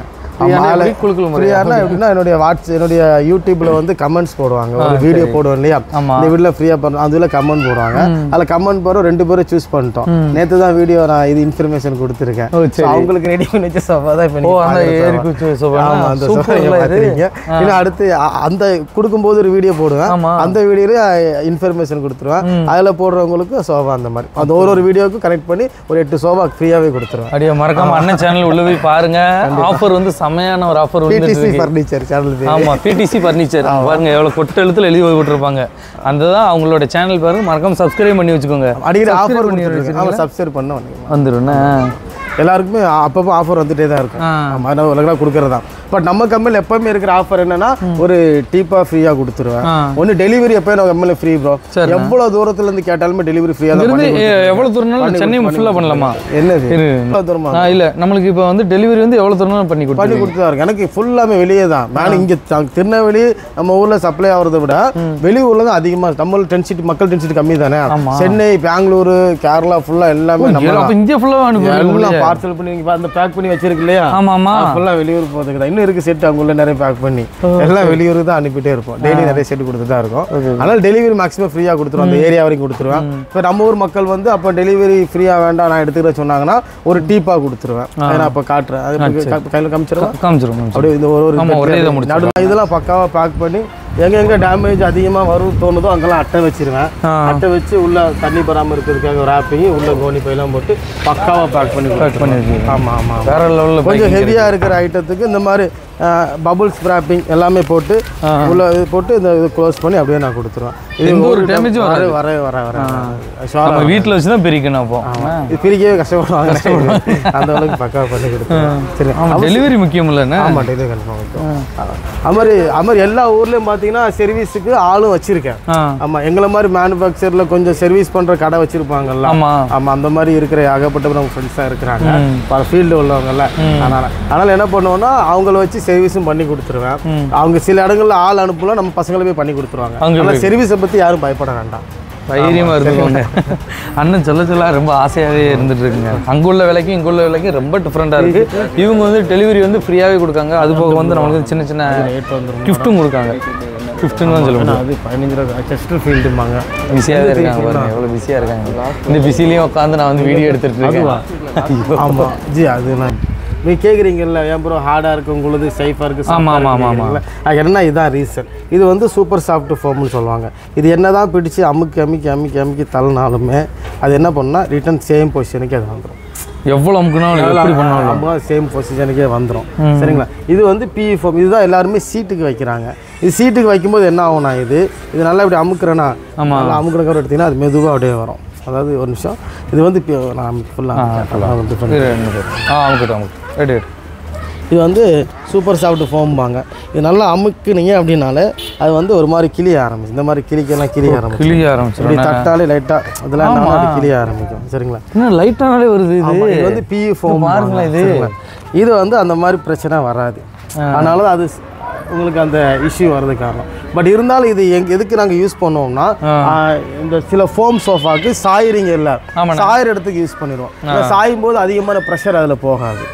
மாலை குழுக்குழு முறையா? ஃப்ரீயானா எப்படின்னா என்னுடைய வாட்ஸ் என்னுடைய யூடியூப்ல வந்து கமெண்ட்ஸ் போடுவாங்க ஒரு வீடியோ போடுவோம் இல்லையா ஆமா. இந்த வீடியோல ஃப்ரீயா பண்ணுறோம் அதுல கமெண்ட் போடுவாங்க அதுல கமெண்ட் போடுறோம் ரெண்டு பேரும் சூஸ் பண்ணிட்டோம் நேத்து தான் வீடியோ நான் இது இன்ஃபர்மேஷன் கொடுத்துருக்கேன் ஓ, So, அவங்களுக்கு ரெடி பண்ணி வச்ச சோஃபா தான் இப்போ ஓ, அந்த ஏரி குச்சி sofa. ஆமா அந்த Super சோஃபா இல்ல இது? பார்த்துருக்கீங்க இன்னும் அடுத்து அ- அந்த கொடுக்கும்போது ஒரு வீடியோ போடுவேன் ஆமா. அந்த வீடியோல இன்ஃபர்மேஷன் கொடுத்துருவேன் அதுல போடுறவங்களுக்கு சோஃபா அந்த மாதிரி அந்த ஒரு ஒரு வீடியோவுக்கும் கனெக்ட் பண்ணி ஒரு எட்டு சோஃபா ஃப்ரீயாவே கொடுத்துருவேன் அப்படியே மறக்காம அண்ணன் சேனல் உள்ள போய் பாருங்க ஆஃபர் வந்து செமையான ஒரு ஆஃபர் வந்து பிடிசி ஃபர்னிச்சர் சேனல் பேர் ஆமா பிடிசி ஃபர்னிச்சர் பாருங்க எவ்வளவு கொட்ட எழுத்துல எழுதி போட்டிருப்பாங்க அந்த தான் அவங்களோட சேனல் பாருங்க மறக்காம சப்ஸ்கிரைப் பண்ணி வச்சுக்கோங்க அடிக்கடி Subscribe ஆஃபர் பண்ணி பண்ணி ஆமாம் சப்ஸ்கிரைப் பண்ண வந்துருக்கேன் வந்துடும் எல்லாருக்குமே அப்பப்போ ஆஃபர் வந்துட்டே தான் இருக்கும் ஆ. ஆமாம் நான் உலகெல்லாம் கொடுக்குறதா பட் நம்ம கம்பெனியில் எப்பவுமே இருக்கிற ஆஃபர் என்னன்னா ஒரு டீப்பா ஃப்ரீயாக கொடுத்துருவேன் ஆ. ஒன்று டெலிவரி எப்போ நம்ம கம்பெனியில் ஃப்ரீ ப்ரோ சரிண்ணா. எவ்வளோ தூரத்துல இருந்து கேட்டாலுமே டெலிவரி ஃப்ரீயாக தான் இருந்து பண்ணி எ- எவ்வளவு தூரம்னாலும் சென்னை ஃபுல்லா பண்ணலாமா என்னது இரு. எவ்வளோ தூரமா ஆ, இல்ல நம்மளுக்கு இப்போ வந்து டெலிவரி வந்து எவ்வளவு தூரம் பண்ணி பண்ணி கொடுத்து கொடுத்து தான் இருக்கு எனக்கு ஃபுல்லாமே வெளியே தான் நான் இங்கே திருநெல்வேலி நம்ம ஊர்ல சப்ளை ஆகிறத விட வெளியூர்ல தான் அதிகமாக நம்ம டென்சிட்டி மக்கள் டென்சிட்டி கம்மி தானே ஆமா. சென்னை பெங்களூரு கேரளா ஃபுல்லா எல்லாமே நம்ம அப்ப இந்தியா ஃபுல்லா அனுப்புறீங்க எல்லாம் பார்சல் பண்ணி இங்க அந்த பேக் பண்ணி வச்சிருக்கு இல்லையா ஆமா ஆமா ஃபுல்லாக வெளியூர் போகிறதுக்கு தான் இன்னும் இருக்கு செட் அங்குள்ள நிறைய பேக் பண்ணி எல்லாம் வெளியூருக்கு தான் அனுப்பிட்டே இருப்போம் டெய்லி நிறைய செட் கொடுத்து தான் இருக்கும் அதனால டெலிவரி மேக்ஸிமம் ஃப்ரீயாக கொடுத்துருவோம் அந்த ஏரியா வரைக்கும் கொடுத்துருவேன் இப்போ நம்ம ஊர் மக்கள் வந்து அப்போ டெலிவரி ஃப்ரீயாக வேண்டாம் நான் எடுத்துக்கிறேன் சொன்னாங்கன்னா ஒரு டீப்பாக கொடுத்துருவேன் அதை நான் அப்போ காட்டுறேன் அது கையில் காமிச்சிருவேன் காமிச்சிரும் அப்படியே இந்த ஒரு ஒரு ஆமா, ஒரே இதை முடிச்சிடலாம். நடுவில் இதெல்லாம் பக்காவாக பேக் பண்ணி எங்க எங்க டேமேஜ் அதிகமாக வரும் தோணுதோ அங்கெல்லாம் அட்டை வச்சிருவேன் ஆ. அட்டை வச்சு உள்ள தண்ணி பராம இருக்கிறதுக்காக ராப்பிங் உள்ள கோனி பையெல்லாம் போட்டு பக்காவாக பேக் பண்ணி பேக் பண்ணிருக்கீங்க ஆமாம் ஆமாம் வேற லெவல்ல கொஞ்சம் ஹெவியாக இருக்கிற ஐட்டத்துக்கு இந்த மாதிரி பபுள்ஸ் wrapping எல்லாமே போட்டு உள்ள இது போட்டு இந்த இது க்ளோஸ் பண்ணி அப்படியே நான் கொடுத்துருவேன் இது எந்த ஒரு time damage உம் வர வர வர வர ஷுவராக நம்ம வீட்ல வச்சு தான் பிரிக்கணும் அப்போ இது பிரிக்கவே கஷ்டப்படுவாங்க அந்த அளவுக்கு பக்காவாக பண்ணி கொடுத்துருவேன் சரி ஆமா டெலிவரி முக்கியம் இல்லைண்ணே ஆமாம் டெய்லி கன்ஃபார்ம் இருக்கும் அது மாதிரி அது மாதிரி எல்லா ஊர்லேயும் பார்த்தீங்கன்னா சர்வீஸுக்கு ஆளும் வச்சிருக்கேன் ஆ ஆமாம் எங்களை மாதிரி மேனுஃபேக்சரில் கொஞ்சம் சர்வீஸ் பண்ணுற கடை வச்சிருப்பாங்கல்ல ஆமா ஆமாம் அந்த மாதிரி இருக்கிற ஏகப்பட்ட நம்ம ஃப்ரெண்ட்ஸாக இருக்கிறாங்க பல ஃபீல்டு உள்ளவங்கல்ல அதனால் அதனால் என்ன பண்ணுவோம்னா அவங்கள வச்சு சர்வீஸும் பண்ணி கொடுத்துருவேன் அவங்க சில இடங்கள்ல ஆள் அனுப்பலாம் நம்ம பசங்களை போய் பண்ணி கொடுத்துருவாங்க அங்க ஆனால் சர்வீஸை பற்றி யாரும் பயப்பட வேண்டாம் தைரியமா இருந்துக்கோங்க அண்ணன் சொல்ல சொல்ல ரொம்ப ஆசையாவே இருந்துட்டு இருக்குங்க அங்க உள்ள விலைக்கும் இங்க உள்ள விலைக்கும் ரொம்ப டிஃப்ரெண்டா இருக்கு இவங்க வந்து டெலிவரி வந்து ஃப்ரீயாவே கொடுக்காங்க அது போக வந்து நம்மளுக்கு சின்ன சின்ன கிஃப்ட்டும் கொடுக்காங்க கிஃப்ட்னு தான் சொல்ல முடியும் அது பதினஞ்சு ரூபா செஸ்டர் ஃபீல்டும்பாங்க பிஸியாவே இருக்காங்க பாருங்க எவ்வளவு பிஸியா இருக்காங்க இந்த பிஸிலையும் உட்காந்து நான் வந்து வீடியோ எடுத்துட்டு இருக்கேன் ஆமாம் ஜி அது நான் நீ கேட்குறீங்கல்ல ஏன் ப்ரோ ஹார்டாக இருக்கு உங்களுக்கு சேஃபாக இருக்குது ஆமா, ஆமா, ஆமா, ஆமா. அது என்ன இதுதான் ரீசன் இது வந்து சூப்பர் சாஃப்ட் ஃபோம்னு சொல்லுவாங்க இது என்ன தான் பிடிச்சி அமுக்கி அமுக்கி அமுக்கி அமுக்கி தள்ளினாலுமே அது என்ன பண்ணால் ரிட்டன் சேம் பொசிஷனுக்கே அது வந்துடும் எவ்வளவு அமுக்குனாலும் எப்படி பண்ணாலும் நம்ம சேம் பொசிஷனுக்கே வந்துடும் சரிங்களா இது வந்து பிஇ ஃபோம் இதுதான் எல்லாருமே சீட்டுக்கு வைக்கிறாங்க இது சீட்டுக்கு வைக்கும்போது என்ன ஆகும்னா இது இது நல்லா இப்படி அமுக்குறேன்னா ஆமா. நல்லா அமுக்குறக்கப்புறம் எடுத்தீங்கன்னா அது மெதுவாக அப்படியே வரும் அதாவது ஒரு நிமிஷம் இது வந்து இப்போ நான் ஃபுல்லாக இரு, ரெண்டு பேர். ஆ அமுக்கட்டும் அமுக்கு ரெடி ரெடி இது வந்து சூப்பர் சாஃப்ட் ஃபோம்பாங்க இது நல்லா அமுக்குனீங்க அப்படின்னாலே அது வந்து ஒரு மாதிரி கிளிய ஆரம்பிச்சு இந்த மாதிரி கிளிக்கெல்லாம் கிளிய ஆரம்பிச்சு கிளிய இப்படி ஆரம்பிச்சிடும் தட்டாலே லைட்டாக அதெல்லாம் என்ன அது கிளிய ஆரம்பிக்கும் சரிங்களா இன்னும் லைட்டானாலே வருது இது ஆமா, இது வந்து பிஇ ஃபோம் பாருங்களேன் இது. இது வந்து அந்த மாதிரி பிரச்சனை வராது அதனால தான் அது ஸ்- உங்களுக்கு அந்த இஷ்யூ வர்றது காரணம் பட் இருந்தாலும் இது எங்க எதுக்கு நாங்கள் யூஸ் பண்ணுவோம்னா ஆ, இந்த சில ஃபோம் சோஃபாக்கு சாயிறீங்க இல்லை ஆமாண்ணா. சாயிற இடத்துக்கு யூஸ் பண்ணிடுவோம் இந்த சாயும் போது அதிகமான ப்ரெஷர் அதில் போகாது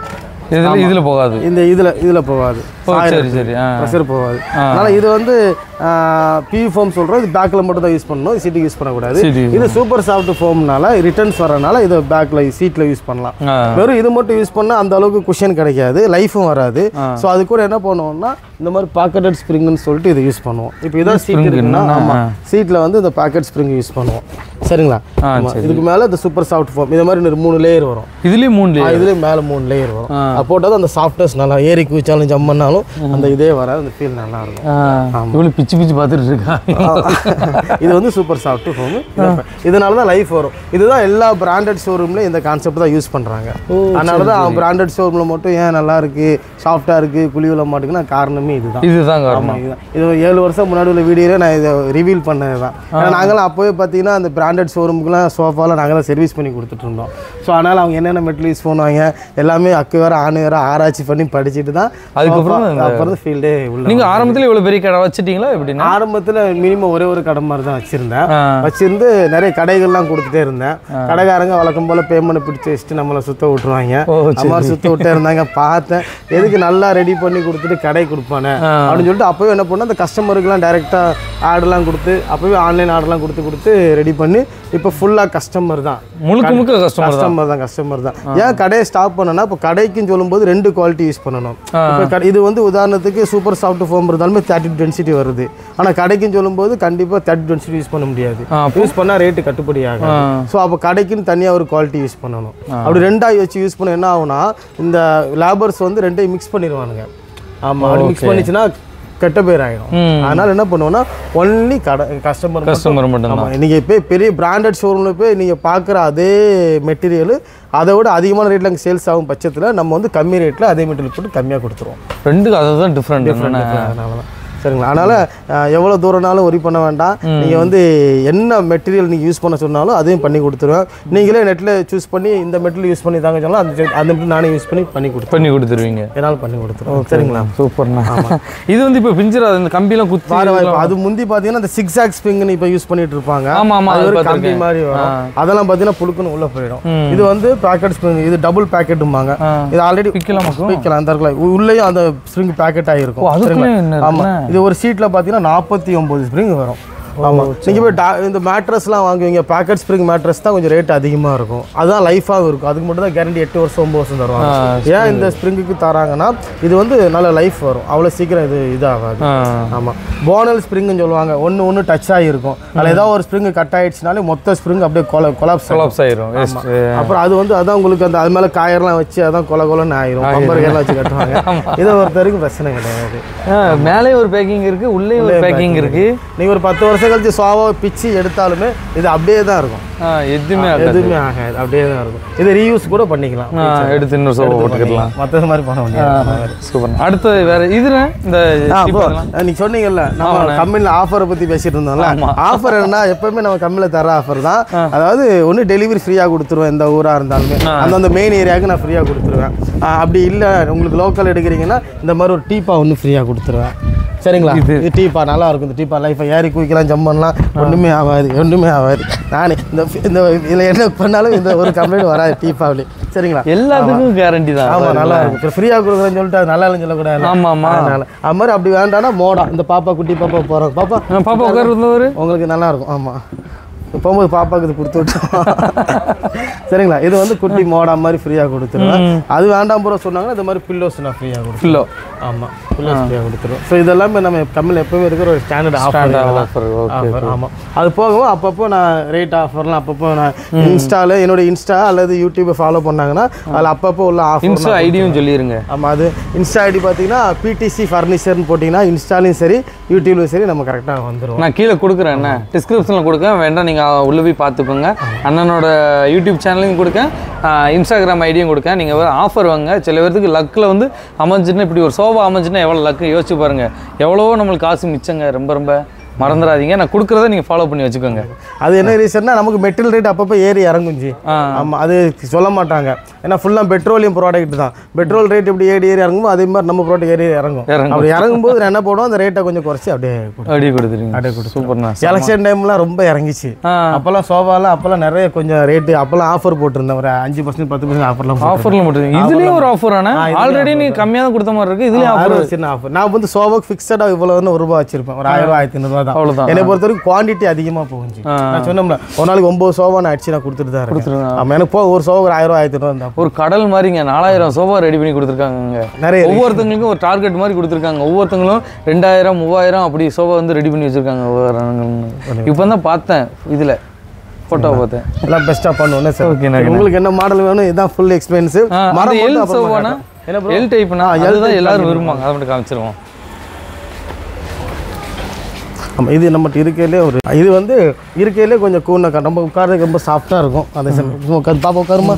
இதுல இதுல போகாது இந்த இதில் இதில் போகாது ஓ, சரி சரி ஆ ப்ரெஷர் போகாது அதனால் இது வந்து பி ஃபோம் சொல்கிறோம் இது பேக்கில் மட்டும் தான் யூஸ் பண்ணணும் சீட்டுக்கு யூஸ் பண்ணக்கூடாது சீட்டு use இது சூப்பர் சாஃப்ட் ஃபோம்னால ரிட்டர்ன்ஸ் வரனால இதை பேக்கில் சீட்டில் யூஸ் பண்ணலாம் ஆ. வெறும் இது மட்டும் யூஸ் பண்ணால் அந்த அளவுக்கு குஷன் கிடைக்காது லைஃபும் வராது ஸோ அது கூட என்ன பண்ணுவோம்னா இந்த மாதிரி பாக்கெட்டட் ஸ்ப்ரிங்னு சொல்லிட்டு இதை யூஸ் பண்ணுவோம் இப்போ இதான் சீட் இருக்குன்னா என்னன்னா? ஆமாம் சீட்டில் வந்து இந்த பாக்கெட் ஸ்ப்ரிங் யூஸ் பண்ணுவோம் சரிங்களா ஆ, ஆமா. இதுக்கு மேலே இந்த சூப்பர் சாஃப்ட் ஃபோம் இந்த மாதிரி ஒரு மூணு லேயர் வரும் இதுலயும் மூணு layer. இதுலேயும் மேலே மூணு லேயர் வரும் அது போட்டால் அந்த சாஃப்ட்னஸ் நல்லா ஏறி குதிச்சாலும் ஜம் பண்ணாலும் அந்த இதே வராது அந்த ஃபீல் நல்லா இருக்கும் ஆ இவ்வளவு பிச்சு பிச்சு பார்த்துட்டு இருக்கா இது வந்து சூப்பர் சாஃப்ட் ஃபோம் இதனால தான் லைஃப் வரும் இதுதான் எல்லா பிராண்டட் ஷோரூம்லையும் இந்த கான்செப்ட் தான் யூஸ் பண்ணுறாங்க அதனால தான் பிராண்டட் ஷோரூமில் மட்டும் ஏன் நல்லா இருக்கு சாஃப்டாக இருக்கு குழி விழ மாட்டேங்குன்னா காரணமே இதுதான் இதுதான் காரணம் ஆமாம் இதுதான் இது ஒரு ஏழு வருஷம் முன்னாடி உள்ள வீடியோவில் நான் இதை ரிவீல் பண்ணது தான் ஏன்னா நாங்களாம் அப்போவே பார்த்தீங்கன்னா அந்த பிராண்டட் ஷோரூமுக்குலாம் சோஃபாலாம் நாங்கள் தான் சர்வீஸ் பண்ணி கொடுத்துட்டு இருந்தோம் ஸோ அதனால் அவங்க என்னென்ன மெட்டல் யூஸ் பண்ணுவாங்க எல்லாமே அக்கு வேறு ஆணு வேறு ஆராய்ச்சி பண்ணி படிச்சுட்டு தான் அதுக்கப்புறம் இந்த அப்புறம் இருந்து ஃபீல்டே உள்ள நீங்க ஆரம்பத்துல இவ்வளவு பெரிய கடை வச்சிட்டீங்களா எப்படின்னா ஆரம்பத்தில் மினிமம் ஒரே ஒரு கடை மாதிரி தான் வச்சுருந்தேன் ஆ. வச்சிருந்து நிறைய கடைகள்லாம் கொடுத்துட்டே இருந்தேன் கடைக்காரங்க வழக்கம் போல் பேமெண்ட் பிடிச்சி வச்சுட்டு நம்மளை சுத்த விட்டுருவாங்க ஓ, நம்ம சுத்த விட்டே இருந்தாங்க பார்த்தேன் எதுக்கு நல்லா ரெடி பண்ணி கொடுத்துட்டு கடை கொடுப்பானே அப்படின்னு சொல்லிட்டு அப்போவே என்ன பண்ணேன் அந்த கஸ்டமருக்குலாம் டைரெக்டாக ஆர்டர்லாம் கொடுத்து அப்போவே ஆன்லைன் ஆர்டர்லாம் கொடுத்து கொடுத்து ரெடி பண்ணி இப்போ ஃபுல்லாக கஸ்டமர் தான் முழுக்க முழுக்க கஸ்டமர் தான் கஸ்டமர் தான் கஸ்டமர் தான் ஏன் கடையை ஸ்டாப் பண்ணனா இப்போ கடைக்குன்னு சொல்லும்போது ரெண்டு குவாலிட்டி யூஸ் பண்ணணும் இப்போ கடை இது வந்து உதாரணத்துக்கு சூப்பர் சாஃப்ட் ஃபோம் இருந்தாலுமே தேர்ட்டி டென்சிட்டி வருது ஆனால் கடைக்குன்னு சொல்லும்போது கண்டிப்பாக தேர்ட்டி டென்சிட்டி யூஸ் பண்ண முடியாது ஆ, யூஸ் பண்ணால் ரேட்டு கட்டுப்படி ஆகும் ஸோ அப்போ கடைக்குன்னு தனியாக ஒரு குவாலிட்டி யூஸ் பண்ணணும் அப்படி ரெண்டாக வச்சு யூஸ் பண்ண என்ன ஆகும்னா இந்த லேபர்ஸ் வந்து ரெண்டையும் மிக்ஸ் பண்ணிடுவானுங்க ஆமாம் அப்படி மிக்ஸ் பண்ணிச்சுன்னா கெட்ட பேர் ஆகிடும் ம். அதனால என்ன பண்ணுவோம்னா ஒன்லி கடை கஸ்டமர் கஸ்டமர் மட்டும் தான் ஆமாம் நீங்கள் போய் பெரிய பிராண்டட் ஷோரூமில் போய் நீங்கள் பார்க்குற அதே மெட்டீரியல் அதை விட அதிகமான ரேட்டில் அங்கே சேல்ஸ் ஆகும் பட்சத்தில் நம்ம வந்து கம்மி ரேட்டில் அதே மெட்டீரியல் போட்டு கம்மியாக கொடுத்துருவோம் ரெண்டுக்கு அதுதான் டிஃப்ரெண்ட் என்னன்னா அதனால தான் சரிங்களா அதனால் எவ்வளோ தூரம்னாலும் ஒரி பண்ண வேண்டாம் நீங்கள் வந்து என்ன மெட்டீரியல் நீங்கள் யூஸ் பண்ண சொன்னாலும் அதையும் பண்ணி கொடுத்துருவேன் நீங்களே நெட்டில் சூஸ் பண்ணி இந்த மெட்டீரியல் யூஸ் பண்ணி தாங்க சொன்னாலும் அந்த அந்த மெட்டீரியல் நானே யூஸ் பண்ணி பண்ணி கொடுத்துருவேன் பண்ணி கொடுத்துருவீங்க என்னால் பண்ணி கொடுத்துருவோம் சரிங்களா சூப்பர்ண்ணா இது வந்து இப்போ பிஞ்சர் இந்த கம்பியெல்லாம் குத்தி வார வாய்ப்பு அது முந்தி பார்த்தீங்கன்னா அந்த சிக்ஸ் ஆக் ஸ்ப்ரிங்னு இப்போ யூஸ் பண்ணிட்டு இருப்பாங்க ஆமா, ஆமா, அது அது ஒரு கம்பி பார்த்திருக்கேன். மாதிரி வரும் அதெல்லாம் பார்த்தீங்கன்னா புழுக்குன்னு உள்ள போயிடும் இது வந்து பேக்கெட் ஸ்ப்ரிங் இது டபுள் பேக்கெட்டும்பாங்க இது ஆல்ரெடி பிக்கலாமாக்கும்? பிக்கலாம் அந்த இருக்கலாம் உ- உள்ளேயும் அந்த ஸ்ப்ரிங் பேக்கெட் ஆகிருக்கும் ஓ, அதுக்குள்ளே என்ன ஆமா இது ஒரு சீட்ல பார்த்தீங்கன்னா நாற்பத்தி ஒம்பது ஸ்ப்ரிங் வரும் ஆமா நீங்க போய் டா- இந்த மேட்ரஸ்லாம் வாங்குவீங்க பேக்கெட் ஸ்ப்ரிங் மேட்ரஸ் தான் கொஞ்சம் ரேட் அதிகமா இருக்கும் அதுதான் லைஃபாகவும் இருக்கும் அதுக்கு மட்டும் தான் கேரண்டி எட்டு வருஷம் ஒம்பது வருஷம் தருவாங்க ஏன் இந்த ஸ்ப்ரிங்குக்கு தராங்கன்னா இது வந்து நல்ல லைஃப் வரும் அவ்வளோ சீக்கிரம் இது இதாகாது ஆ. ஆமாம் போனல் ஸ்ப்ரிங்னு சொல்லுவாங்க ஒன்று ஒன்று டச் ஆகிருக்கும் அதில் ஏதாவது ஒரு ஸ்ப்ரிங் கட் ஆயிடுச்சுனாலே மொத்த ஸ்ப்ரிங் அப்படியே கொல கொலாப்ஸ் கொலாப்ஸ் ஆயிரும் waste. அப்புறம் அது வந்து அதான் உங்களுக்கு அந்த அது மேலே காயர்லாம் வச்சு அதான் கொல கொலன்னு ஆயிரும் பம்பர்கள்லாம் வச்சு கட்டுவாங்க இதை ஒருத்தருக்கு பிரச்சனை கிடையாது ஆ, மேலே ஒரு பேக்கிங் இருக்கு உள்ளே ஒரு பேக்கிங் இருக்கு நீங்கள் ஒரு பத்து வருஷம் கழிச்சு சோவாவை பிச்சு எடுத்தாலுமே இது அப்படியே தான் இருக்கும் ஆ, எதுவுமே ஆகாது. எதுவுமே ஆகாது அப்படியே தான் இருக்கும் இது ரீயூஸ் கூட பண்ணிக்கலாம் ஆ, எடுத்து இன்னொரு சோபா போட்டுக்கலாம் மற்றது மாதிரி பண்ண முடியாது சூப்பர் அடுத்து வேற இதுல இந்த ஆ, cheap bro, அதெல்லாம்? நீங்க சொன்னீங்கல்ல நம்ம கம்பெனில ஆஃபரை பத்தி பேசிட்டு இருந்தோம்ல ஆஃபர் என்னன்னா எப்பவுமே நம்ம கம்பெனில தர ஆஃபர் தான் அதாவது ஒன்று டெலிவரி ஃப்ரீயா கொடுத்துருவேன் எந்த ஊரா இருந்தாலுமே அந்தந்த மெயின் ஏரியாவுக்கு நான் ஃப்ரீயா கொடுத்துருவேன் ஆ, அப்படி இல்லை உங்களுக்கு லோக்கல் எடுக்கிறீங்கன்னா இந்த மாதிரி ஒரு டீப்பா ஒன்று ஃப்ரீயா கொடுத்துருவேன் சரிங்களா இது டீப்பா நல்லா இருக்கும் இந்த டீப்பா லைஃபை ஏறி குயிக்கலாம் ஜம்ப் பண்ணலாம் ஒன்றுமே ஆகாது ஒன்றுமே ஆகாது நானே இந்த இந்த இதில் என்ன பண்ணாலும் இந்த ஒரு கம்ப்ளைண்ட் வராது டீப்பாவிலே சரிங்களா எல்லாத்துக்கும் கேரண்டி தான் ஆமா நல்லா இருக்கும் ஃப்ரீயாக கொடுக்குறேன்னு சொல்லிட்டு அது நல்லா இல்லைன்னு சொல்லக்கூடாது ஆமா, ஆமா. அதனால அது மாதிரி அப்படி வேண்டாம்னா மோடா இந்த பாப்பா குட்டி பாப்பா போகிறோம் பாப்பா ஆ, பாப்பா உட்காருந்தவர் உங்களுக்கு நல்லா இருக்கும் ஆமா போகும்போது பாப்பாக்கு இது கொடுத்து விட்டோம் சரிங்களா இது வந்து குட்டி மோடா மாதிரி ஃப்ரீயாக கொடுத்துருவேன் அது வேண்டாம் ப்ரோ சொன்னாங்கன்னா இந்த மாதிரி பில்லோஸ் நான் ஃப்ரீயாக கொடுத்துருவேன் ஃபில்லோ ஆமாம் பில்லோஸ் ஃப்ரீயாக கொடுத்துருவேன் ஸோ இதெல்லாமே நம்ம கம்மியில் எப்பவுமே இருக்கிற ஒரு standard Standard offer offer, okay, offer ஆமாம் அது போகவும் அப்பப்போ நான் ரேட் ஆஃபர்லாம் அப்பப்போ நான் இன்ஸ்டாவில் என்னோட இன்ஸ்டா அல்லது யூடியூப்பை ஃபாலோ பண்ணாங்கன்னா அதில் அப்பப்போ உள்ள ஆஃபர் இன்ஸ்டா ஐடியும் சொல்லிருங்க ஆமாம் அது இன்ஸ்டா ஐடி பார்த்தீங்கன்னா பிடிசி ஃபர்னிச்சர்னு போட்டிங்கன்னா இன்ஸ்டாலையும் சரி யூடியூப்லையும் சரி நம்ம கரெக்டாக வந்துடும் நான் கீழே கொடுக்குறேன் என்ன டிஸ்கிரிப்ஷனில் கொடுக்க வேண்டாம் நீங்கள் உள்ளே போய் பார்த்துக்கோங்க அண்ணனோட யூடியூப் சேனலையும் கொடுக்க இன்ஸ்டாகிராம் ஐடியும் கொடுக்க நீங்கள் ஒரு ஆஃபர் வாங்க சில பேர்த்துக்கு லக்கில் வந்து அமைஞ்சுன்னா இப்படி ஒரு சோபா அமைஞ்சுன்னா எவ்வளோ லக்கு யோசிச்சு பாருங்கள் எவ்வளவோ நம்மளுக்கு காசு மிச்சங்க ரொம்ப ரொம்ப மறந்துடாதீங்க நான் கொடுக்குறத நீங்கள் ஃபாலோ பண்ணி வச்சுக்கோங்க அது என்ன ரீசன்னா நமக்கு மெட்டீரியல் ரேட் அப்பப்போ ஏறி இறங்குஞ்சி ஆமாம் அது சொல்ல மாட்டாங்க ஏன்னா ஃபுல்லாக பெட்ரோலியம் ப்ராடக்ட் தான் பெட்ரோல் ரேட் எப்படி ஏறி ஏறி இறங்குமோ அதே மாதிரி நம்ம ப்ராடக்ட் ஏறி இறங்கும் இறங்கும். அப்படி இறங்கும்போது நான் என்ன பண்ணுவோம் அந்த ரேட்டை கொஞ்சம் குறைச்சி அப்படியே கொடுப்போம். அப்படியே கொடுத்துருங்க சூப்பர்ண்ணா எலெக்ஷன் டைம்லாம் ரொம்ப இறங்கிச்சு ஆ. அப்போல்லாம் சோஃபாலாம் அப்போல்லாம் நிறைய கொஞ்சம் ரேட்டு அப்போல்லாம் ஆஃபர் போட்டிருந்தேன் ஒரு அஞ்சு பர்சன்ட் பத்து பர்சன்ட் ஆஃபர்லாம் ஆஃபரில் மட்டும் இதுலேயும் ஒரு ஆஃபர் ஆனா ஆல்ரெடி நீ கம்மியாக தான் கொடுத்த மாதிரி இருக்கு இதுலேயும் ஆஃபர் ஆஃபர் சின்ன ஆஃபர் நான் வந்து சோபாக்கு ஃபிக்ஸடாக இவ்வளோன்னு ஒரு ரூபா வச்சிருப்பேன் ஒரு ஆயிரம் ரூபா ஆயிரத்தி ஐநூறுவா தான் அவ்வளவுதான். என்னை பொறுத்த வரைக்கும் குவான்டிட்டி அதிகமாக போகுஞ்சு நான் சொன்னோம்ல ஒரு நாளைக்கு ஒம்பது சோபா நான் அடிச்சு நான் கொடுத்துட்டு தான் இருக்கேன் கொடுத்துருங்க. ஆமாம் எனக்கு போ ஒரு சோபா ஒரு ஆயிரம் ரூபா ஆயிரத்தி ஐநூறுவா இருந்தால் ஒரு கடல் மாதிரிங்க நாலாயிரம் சோஃபா ரெடி பண்ணி கொடுத்துருக்காங்க நிறைய ஒவ்வொருத்தங்களுக்கும் ஒரு டார்கெட் மாதிரி கொடுத்துருக்காங்க ஒவ்வொருத்தங்களும் ரெண்டாயிரம் மூவாயிரம் அப்படி சோஃபா வந்து ரெடி பண்ணி வச்சிருக்காங்க ஒவ்வொரு இப்போ தான் பார்த்தேன் இதில் ஃபோட்டோ பார்த்தேன் எல்லாம் பெஸ்ட்டாக பண்ணுவோம் சார் Okay, நான் உங்களுக்கு என்ன மாடல் வேணும் இதுதான் ஃபுல் எக்ஸ்பென்சிவ் ஆ, அந்த மரம் எல் மட்டும் அப்புறமா சோஃபானா காட்டுறேன். என்ன bro? எல் டைப்னா ஆ, L அதுதான் type எல்லாரும் விரும்புவாங்க அதை மட்டும் காமிச்சிருவோம் ஆமாம் இது நம்மகிட்ட இருக்கையிலே ஒரு இது வந்து இருக்கையிலே கொஞ்சம் கூன நம்ம உட்காரதுக்கு ரொம்ப சாஃப்டாக இருக்கும் அந்த சரி சும்மா உட்காந்து பாப்பா உட்காருமா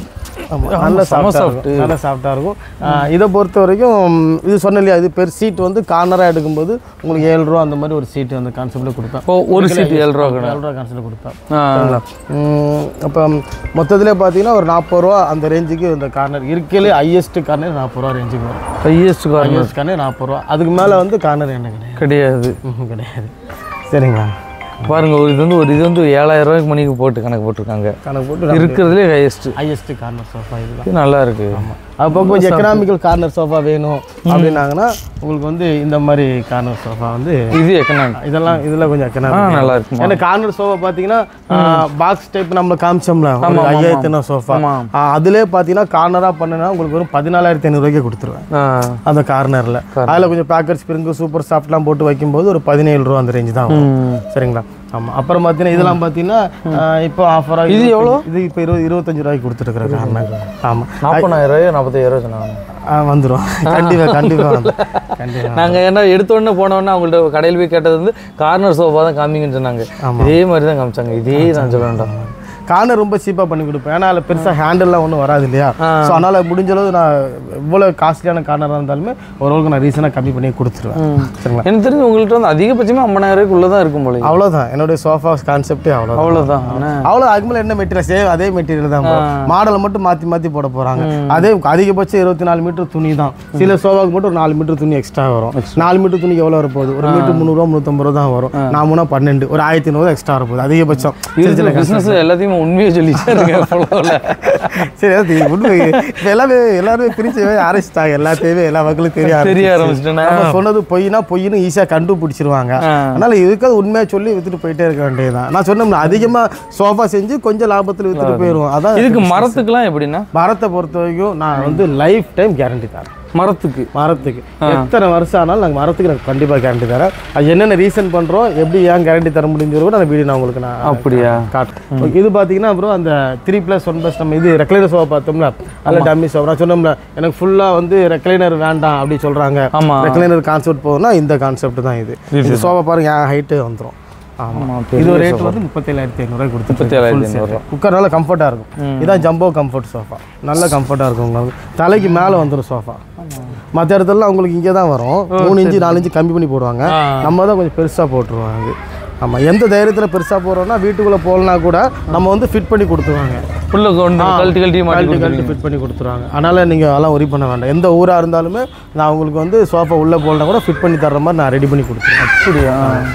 ஆமாம் நல்ல செம சாஃப்டாக soft. இருக்கும் நல்ல சாஃப்டாக இருக்கும் ஆ, இதை பொறுத்த வரைக்கும் ம், இது சொன்ன இல்லையா இது பெர் சீட் வந்து கார்னராக எடுக்கும்போது உங்களுக்கு ஏழு ரூபா அந்த மாதிரி ஒரு சீட் அந்த கான்செப்டில் கொடுப்பேன் ஓ ஒரு சீட் ஏழு ரூபா கடை ஏழு ரூபா கான்செப்டில் கொடுப்பேன் ஆ சரிங்களா ம், அப்போ மொத்தத்திலே பார்த்தீங்கன்னா ஒரு நாற்பது ரூபா அந்த ரேஞ்சுக்கு இந்த கார்னர் இருக்கையிலே ஹையஸ்ட் கார்னர் நாற்பது ரூபா ரேஞ்சுக்கு வரும் ஹையஸ்ட் கார் ஹையஸ்ட் கார்னர் நாற்பது ரூபா அதுக்கு மேலே வந்து கார்னர் என்ன கிடையாது கிடையாது ம்ஹும், கிடையாது சரிங்களா பாருங்க ஒரு இது வந்து ஒரு இது வந்து ஏழாயிரம் ரூபாய்க்கு மணிக்கு போட்டு கணக்கு போட்டிருக்காங்க கணக்கு போட்டு இருக்கிறதுலே ஹையஸ்ட் ஹையஸ்ட் கார்னர் சோஃபா இதுதான் இது நல்லா இருக்கு அப்போ கொஞ்சம் எக்கனாமிக்கல் கார்னர் சோஃபா வேணும் அப்படின்னாங்கன்னா உங்களுக்கு வந்து இந்த மாதிரி கார்னர் சோஃபா வந்து இது எக்கனாமிக் இதெல்லாம் இதெல்லாம் கொஞ்சம் ஆ எக்கனாமிக் நல்லா இருக்குமா ஏன்னா கார்னர் சோஃபா பார்த்தீங்கன்னா பாக்ஸ் டைப் நம்ம காமிச்சோம்ல ஒரு ஆமா, ஐயாயிரத்தி சோஃபா ஆமா. அதிலே பார்த்தீங்கன்னா கார்னராக பண்ணுனா உங்களுக்கு வெறும் பதினாலாயிரத்தி ஐநூறுரூவாய்க்கு கொடுத்துருவேன் ஆ அந்த கார்னரில் அதில் கொஞ்சம் பேக்கர் ஸ்ப்ரிங்கு சூப்பர் சாஃப்ட்லாம் போட்டு வைக்கும்போது ஒரு பதினேழு ரூபா அந்த ரேஞ்சு தான் வரும் ம். சரிங்களா ஆமாம் அப்புறம் பார்த்தீங்கன்னா இதெல்லாம் பார்த்தீங்கன்னா ஆ, இப்போ ஆஃபராக இது எவ்வளோ இது இப்போ இருபது இருபத்தஞ்சு ரூபாய்க்கு கொடுத்துருக்குற கார்னர் ஆமாம் நாற்பதாயிரம் ரூபாய் நாற்பத்தாயிரம் ரூபாய் சொன்னாங்க வந்துடும் கண்டிப்பாக கண்டிப்பாக வந்து கண்டிப்பாக நாங்கள் என்ன எடுத்த உடனே போன உடனே அவங்கள்ட்ட கடையில் போய் கேட்டது வந்து கார்னர் சோஃபா தான் காமிங்கன்னு சொன்னாங்க இதே மாதிரி தான் காமிச்சாங்க இதே நான் சொல்ல வேண்டாம் கார்னர் ரொம்ப சீப்பாக பண்ணி கொடுப்பேன் ஏன்னா அதில் பெருசாக ஹேண்டில்லாம் ஒன்றும் வராது இல்லையா ஸோ அதனால் முடிஞ்ச அளவு நான் இவ்வளோ காஸ்ட்லியான கார்னராக இருந்தாலுமே ஓரளவுக்கு நான் ரீசனாக கம்மி பண்ணி கொடுத்துருவேன் சரிங்களா எனக்கு தெரிஞ்சு உங்கள்கிட்ட வந்து அதிகபட்சமாக ஐம்பதாயிரம் ரூபாய்க்குள்ளே தான் இருக்கும் போல அவ்வளோதான் என்னுடைய சோஃபா கான்செப்டே அவ்வளோ அவ்வளோதான் என்ன? அவ்வளோ அதுக்கு மேலே என்ன மெட்டீரியல் சேம் அதே மெட்டீரியல் தான் மாடலை மட்டும் மாற்றி மாற்றி போட போகிறாங்க அதே அதிகபட்சம் இருபத்தி நாலு மீட்டர் துணி தான் சில சோஃபாவுக்கு மட்டும் ஒரு நாலு மீட்டர் துணி எக்ஸ்ட்ரா வரும் நாலு மீட்டர் துணிக்கு எவ்வளோ வரப்போகுது ஒரு மீட்டர் முந்நூறுவா முந்நூற்றம்பது ரூபா தான் வரும் நான் மூணா பன்னெண்டு ஒரு ஆயிரத்தி ஐநூறுவா எக்ஸ்ட்ரா வரப்போகுது அதிகபட்சம் இருக்கிற பிஸ்னஸ் எல்லாத்தையுமே உண்மையை சொல்லிட்டே இருக்கேன் ஃபாலோவில் சரி அது உண்மை இப்போ எல்லாமே எல்லாரும் பிரிச்சு ஆரம்பிச்சிட்டாங்க எல்லாத்தையுமே எல்லா மக்களும் தெரிய தெரிய ஆரம்பிச்சிட்டேன்னா நம்ம சொன்னது பொய்னா பொய்னு ஈஸியாக கண்டுபிடிச்சிருவாங்க அதனால இதுக்காக உண்மையா சொல்லி வித்துட்டு போயிட்டே இருக்க வேண்டியதுதான் நான் சொன்னோம்ல அதிகமா சோஃபா செஞ்சு கொஞ்சம் லாபத்தில் வித்துட்டு போயிடுவோம் அதான் இதுக்கு மரத்துக்குலாம் எப்படின்னா மரத்தை பொறுத்த வரைக்கும் நான் வந்து லைஃப் டைம் கேரண்டி தரேன் மரத்துக்கு மரத்துக்கு எத்தனை வருஷம் ஆனாலும் நாங்கள் மரத்துக்கு நான் கண்டிப்பாக கேரண்டி தரேன் அது என்னென்ன ரீசன் பண்ணுறோம் எப்படி ஏன் கேரண்டி தர முடிஞ்சது கூட அந்த வீடியோ நான் உங்களுக்கு நான் அப்படியா காட்டுறேன் ஓகே, இது பார்த்தீங்கன்னா அப்புறம் அந்த த்ரீ ப்ளஸ் ஒன் ப்ளஸ் நம்ம இது ரெக்லைனர் சோஃபா பார்த்தோம்ல அதில் டம்மி சோஃபா நான் சொன்னோம்ல எனக்கு ஃபுல்லாக வந்து ரெக்லைனர் வேண்டாம் அப்படி சொல்கிறாங்க ஆமா. ரெக்லைனர் கான்செப்ட் போகுதுன்னா இந்த கான்செப்ட் தான் இது இந்த சோஃபா பாருங்க என் ஹைட்டு வந்துடும் ஆமாம் ஆமா, இது ரேட் வந்து முப்பத்தேழாயிரத்தி ஐநூறுரூவா கொடுத்துட்டு முப்பத்தேழாயிரத்தி ஐநூறுரூவா உட்கார நல்லா கம்ஃபர்ட்டாக இருக்கும் இதான் ஜம்போ கம்ஃபர்ட் சோஃபா நல்ல கம்ஃபர்ட்டாக இருக்கும் உங்களுக்கு தலைக்கு மேலே வந்துடும் சோஃபா மற்ற இடத்துலலாம் உங்களுக்கு இங்கே தான் வரும் மூணு இன்ச்சு நாலு இன்ச்சு கம்மி பண்ணி போடுவாங்க ஆ. நம்ம தான் கொஞ்சம் பெருசாக போட்டுருவாங்க ஆமாம் எந்த தைரியத்தில் பெருசாக போடுறோம்னா வீட்டுக்குள்ளே போகலனா கூட நம்ம வந்து ஃபிட் பண்ணி கொடுத்துருவாங்க உள்ள கொண்டு கழட்டி கழட்டி மாட்டி கழட்டி கழட்டி ஃபிட் பண்ணி கொடுத்துருவாங்க அதனால் நீங்கள் அதெல்லாம் ஒரி பண்ண வேண்டாம் எந்த ஊராக இருந்தாலுமே நான் உங்களுக்கு வந்து சோஃபா உள்ளே போகலனா கூட ஃபிட் பண்ணி தர்ற மாதிரி நான் ரெடி பண்ணி கொடுத்துருவேன் அப்படியா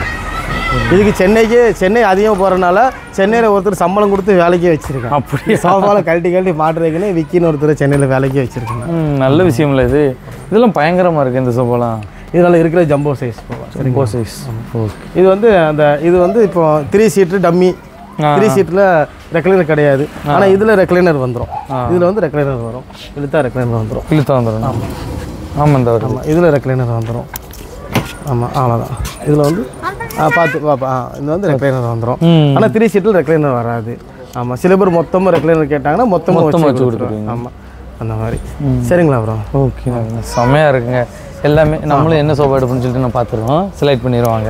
இதுக்கு சென்னைக்கு சென்னை அதிகமாக போகிறனால சென்னையில் ஒருத்தர் சம்பளம் கொடுத்து வேலைக்கே வச்சுருக்கேன் அப்படியா சோஃபாவில் கழட்டி கழட்டி மாட்டுறதுக்குன்னு விக்கின்னு ஒருத்தர் சென்னையில் வேலைக்கே வச்சுருக்கேன் ம், நல்ல விஷயம் இல்லை இது இதெல்லாம் பயங்கரமா இருக்கு இந்த சோஃபாலாம் இதனால் இருக்கிற ஜம்போ சைஸ் போவா ரொம்ப சைஸ் ஓகே இது வந்து அந்த இது வந்து இப்போ த்ரீ சீட்டு டம்மி த்ரீ சீட்டில் ரெக்லைனர் கிடையாது ஆனால் இதில் ரெக்லைனர் வந்துடும் இதில் வந்து ரெக்லைனர் வரும் இழுத்தா ரெக்லைனர் வந்துடும் இழுத்தா வந்துடும் ஆமாம் இந்த வருது ஆமாம் இதில் ரெக்லைனர் வந்துடும் ஆமாம் அவ்வளோதான் இதில் வந்து ஆ பார்த்து பாப்பா ஆ இது வந்து ரெக்லைனர் வந்துடும் ம் ஆனால் த்ரீ சீட்டில் ரெக்லைனர் வராது ஆமாம் சில பேர் மொத்தமாக ரெக்லைனர் கேட்டாங்கன்னா மொத்தமாக மொத்தமா வச்சு வச்சு கொடுத்துருவேன் ஆமாம் அந்த மாதிரி சரிங்களா ப்ரோ ஓகே செம்மையாக இருக்குங்க எல்லாமே நம்மளும் என்ன சோஃபா எடுப்போம்னு சொல்லிட்டு நான் பார்த்துருவோம் செலக்ட் பண்ணிடுவாங்க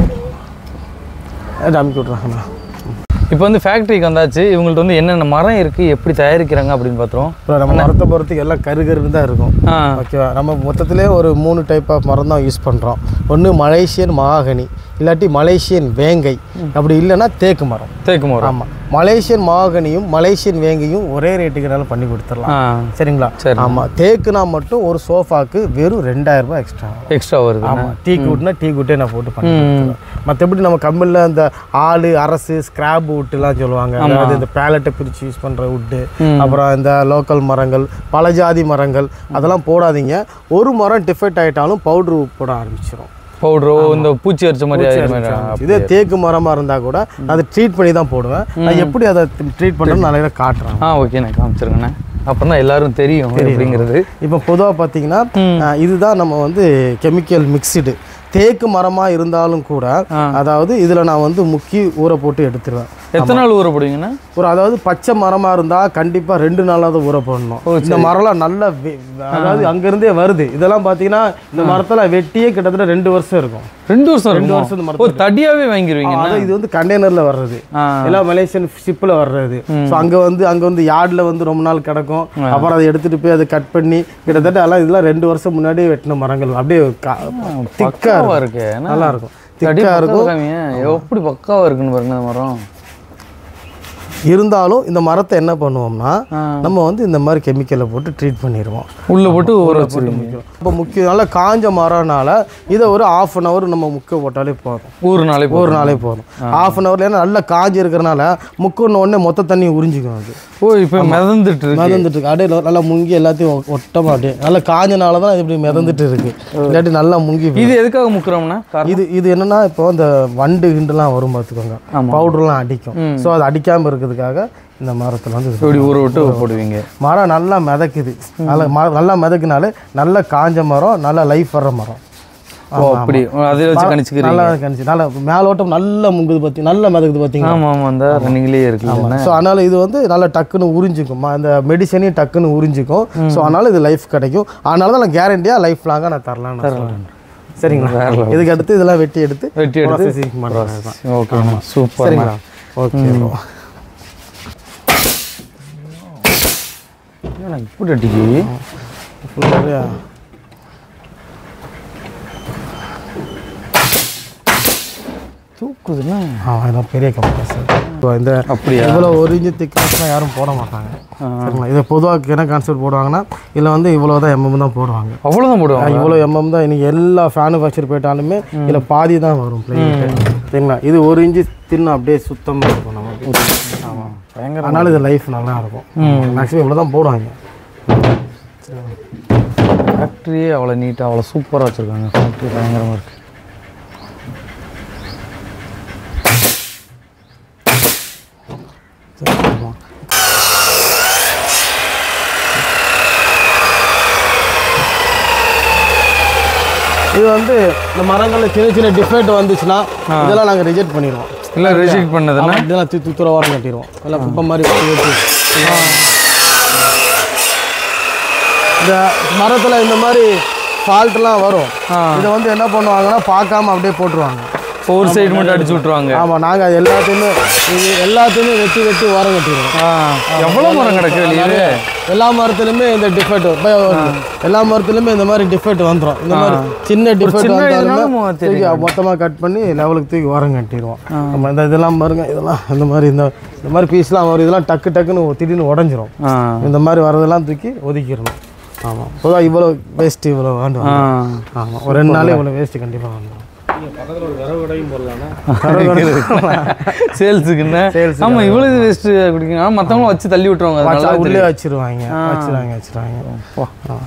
அமுக்கி விட்றாங்கண்ணா இப்போ வந்து ஃபேக்ட்ரிக்கு வந்தாச்சு இவங்கள்ட்ட வந்து என்னென்ன மரம் இருக்குது எப்படி தயாரிக்கிறாங்க அப்படின்னு பார்த்துருவோம் இப்போ நம்ம மரத்தை பொறுத்துக்கு எல்லாம் கருகருன்னு தான் இருக்கும் ஆ ஓகேவா நம்ம மொத்தத்திலே ஒரு மூணு டைப் ஆஃப் மரம் தான் யூஸ் பண்ணுறோம் ஒன்று மலேசியன் மகாகனி இல்லாட்டி மலேசியன் வேங்கை அப்படி இல்லைன்னா தேக்கு மரம் தேக்கு மரம் ஆமாம் மலேசியன் மகாகனியும் மலேசியன் வேங்கையும் ஒரே ரேட்டுக்குனால பண்ணி கொடுத்துடலாம் ஆ சரிங்களா சரி. ஆமாம் தேக்குனா மட்டும் ஒரு சோஃபாக்கு வெறும் ரெண்டாயிரம் ரூபாய் எக்ஸ்ட்ரா எக்ஸ்ட்ரா வருது ஆமாம் டீ குட்னா டீ குட்டே நான் போட்டு பண்ணி கொடுத்துருவேன் மற்றபடி நம்ம கம்பெனியில் அந்த ஆளு அரசு ஸ்கிராப் வுட்டுலாம் சொல்லுவாங்க அதாவது இந்த பேலட்டை பிரித்து யூஸ் பண்ணுற வுட்டு அப்புறம் இந்த லோக்கல் மரங்கள் பல ஜாதி மரங்கள் அதெல்லாம் போடாதீங்க ஒரு மரம் டிஃபெக்ட் ஆகிட்டாலும் பவுட்ரு போட ஆரம்பிச்சிடும் பவுட்ரோ இந்த பூச்சி அரிச்ச மாதிரி ஆயிடுற மாதிரி ஆ, இதே தேக்கு மரமாக இருந்தால் கூட நான் அதை ட்ரீட் பண்ணி தான் போடுவேன் நான் எப்படி அதை ட்ரீட் பண்ணுறேன்னு நிறைய காட்டுறேன் ஆ ஓகே நான் காமிச்சிருங்கண்ணே அப்புறம் தான் எல்லாரும் தெரியும் அப்படிங்கிறது இப்போ பொதுவாக பார்த்தீங்கன்னா அஹ், இதுதான் நம்ம வந்து கெமிக்கல் மிக்ஸ்டு தேக்கு மரமாக இருந்தாலும் கூட அதாவது இதில் நான் வந்து முக்கி ஊற போட்டு எடுத்துருவேன் எத்தனை நாள் ஊற போடுவீங்கண்ணா ஒரு அதாவது பச்சை மரமாக இருந்தால் கண்டிப்பாக ரெண்டு நாளாவது ஊற போடணும் இந்த மரம்லாம் நல்ல வெ- அதாவது அங்கேருந்தே வருது இதெல்லாம் பார்த்தீங்கன்னா இந்த மரத்தில் வெட்டியே கிட்டத்தட்ட ரெண்டு வருஷம் இருக்கும் ரெண்டு வருஷம் ரெண்டு ரெண்டு வருஷம் இந்த வருஷம் ஒரு தடியாவே வாங்கிடுவீங்க அதாவது இது வந்து கண்டெய்னரில் வர்றது ஆ. எல்லாம் மலேசியன் ஷிப்பில் வர்றது ஸோ அங்கே வந்து அங்கே வந்து யார்டில் வந்து ரொம்ப நாள் கிடக்கும் அப்புறம் அதை எடுத்துகிட்டு போய் அதை கட் பண்ணி கிட்டத்தட்ட எல்லாம் இதெல்லாம் ரெண்டு வருஷம் முன்னாடியே வெட்டின மரங்கள் அப்படியே திக்காக பக்காவா இருக்கும் இருக்கு ஏன்னா நல்லா இருக்கும் தடி திக்காக இருக்கும் பக்காவா காமிங்க. எப்படி பக்காவா இருக்குன்னு பாருங்க இந்த மரம் இருந்தாலும் இந்த மரத்தை என்ன பண்ணுவோம்னா ஆ. நம்ம வந்து இந்த மாதிரி கெமிக்கலை போட்டு ட்ரீட் பண்ணிடுவோம் உள்ள போட்டு ஊற வச்சிருக்கீங்க இப்போ முக்கிய நல்லா காஞ்ச மரம்னால இதை ஒரு ஆஃப் அன் ஹவர் நம்ம முக்க போட்டாலே போதும் ஊறு நாளே ஒரு நாளே போதும் ஆஃப் அன் ஹவர்ல ஏன்னா நல்லா காஞ்சி இருக்கிறனால முக்குன உடனே மொத்த தண்ணி உறிஞ்சிக்கும் அது ஓ இப்போ மிதந்துட்டு இருக்கு மிதந்துட்டு இருக்கு அப்படியே நல்லா முங்கி எல்லாத்தையும் ஒ- ஒட்டமா அப்படியே நல்லா காஞ்சனால தான் இது இப்படி மிதந்துட்டு இருக்கு இல்லாட்டி நல்லா முங்கி போயிடும். இது எதுக்காக முக்குறோம்னா காரணம் இது இது என்னன்னா இப்போ இந்த வண்டு கிண்டுலாம் வரும் பார்த்துக்கோங்க ஆமா. பவுடர்லாம் அடிக்கும் ஸோ அது அடிக்காம இருக்கிறதுக்காக இந்த மரத்தில் வந்து இது இப்படி ஊற விட்டு போடுவீங்க மரம் நல்லா மிதக்குது நல்லா ம- நல்லா மிதக்குனாலே நல்ல காஞ்ச மரம் நல்லா லைஃப் வர்ற மரம் ஓ அப்படி அதை வச்சு கணிச்சுக்கிறீங்க நல்லா கணிச்சு நல்லா மேலோட்டம் நல்லா முங்குது பார்த்தி நல்லா மிதக்குது பார்த்தீங்களா ஆமா ஆமா அந்த ரன்னிங்லேயே இருக்குல்ல ஸோ அதனால் இது வந்து நல்லா டக்குன்னு உறிஞ்சிக்கும் ம- அந்த மெடிசனையும் டக்குன்னு உறிஞ்சிக்கும் ஸோ அதனால் இது லைஃப் கிடைக்கும் அதனால தான் நான் கேரண்டியாக லைஃப் லாங்காக நான் தரலாம்னு நான் சொல்றேன். சரிங்களா இதுக்கு அடுத்து இதெல்லாம் வெட்டி எடுத்து வெட்டி எடுத்து processing பண்றது தான். ஓகே சூப்பர் சரிங்களா ஓகே இப்படி அடிக்கி ஃபுல்லாகவே தூக்குதுன்னா ஆ இதான் பெரிய கம்ப்ரஸர் இப்போ இந்த அப்படியா? இவ்வளோ ஒரு இன்ச்சு திக்னஸ்லாம் யாரும் போட மாட்டாங்க சரிங்களா இதை பொதுவாக என்ன கான்செப்ட் போடுவாங்கன்னா இதில் வந்து இவ்வளோ தான் எம்எம் தான் போடுவாங்க அவ்வளோதான் போடுவாங்க இவ்வளோ எம்எம் தான் இன்னைக்கு எல்லா மேனுஃபேக்சர் போயிட்டாலுமே இதில் பாதி தான் வரும் பிளேட் சரிங்களா இது ஒரு இன்ச்சு தின்னு அப்படியே சுத்தமாக இருக்கும் நமக்கு ஆமாம் பயங்கர அதனால இது லைஃப் நல்லா இருக்கும் மேக்ஸிமம் இவ்வளோ தான் போடுவாங்க ஃபேக்ட்ரியே அவ்வளோ நீட்டாக அவ்வளோ சூப்பராக வச்சுருக்காங்க ஃபேக்ட்ரி பயங்கரமாக இருக்குது இது வந்து இந்த மரங்களில் சின்ன சின்ன டிஃபெக்ட் வந்துச்சுன்னா இதெல்லாம் நாங்கள் ரிஜெக்ட் பண்ணிடுவோம் இல்லை ரிஜெக்ட் பண்ணதுன்னா ஆமா, இதெல்லாம் தூ தூர ஓரம் கட்டிடுவோம் எல்லாம் குப்பை மாதிரி வெட்டி வெட்டி இந்த மரத்தில் இந்த மாதிரி ஃபால்ட்லாம் வரும் ஆ. இதை வந்து என்ன பண்ணுவாங்கன்னா பார்க்காம அப்படியே போட்டுருவாங்க ஒரு சைடு மட்டும் அடிச்சு விட்ருவாங்க ஆமாம் நாங்கள் அது எல்லாத்தையுமே இது எல்லாத்தையுமே வெட்டி வெட்டி ஓரம் கட்டிடுவோம் ஆ எவ்வளோ மரம் கிடக்கு வெளியே எல்லா மரத்துலையுமே இந்த டிஃபெக்ட் எல்லா மரத்துலையுமே இந்த மாதிரி டிஃபெக்ட் வந்துடும் இந்த மாதிரி சின்ன டிஃபெக்ட் சின்ன வந்தாலுமே இதுனாலும் மொ- தூக்கி மொத்தமாக கட் பண்ணி லெவலுக்கு தூக்கி ஓரம் கட்டிடுவோம் நம்ம இந்த இதெல்லாம் பாருங்க இதெல்லாம் இந்த மாதிரி இந்த இந்த மாதிரி பீஸ்லாம் வரும் இதெல்லாம் டக்கு டக்குன்னு திடீர்னு உடஞ்சிரும் ஆ இந்த மாதிரி வரதெல்லாம் தூக்கி ஒதுக்கிடணும் ஆமாம் பொதுவாக இவ்வளோ வேஸ்ட் இவ்வளோ ஆ வேண்டும் ஆமாம் ஒரு ரெண்டு நாளே இவ்வளோ வேஸ்ட்டு கண்டிப்பாக வந்துடும் சேல்ஸுக்குன்னு Sales ஆமாம் இவ்வளோ இது வேஸ்ட்டு குடிக்கணும் ஆனால் மற்றவங்களும் வச்சு தள்ளி விட்ருவாங்க அது நல்லா உள்ளே வச்சிருவாங்க வச்சிருவாங்க வச்சிருவாங்க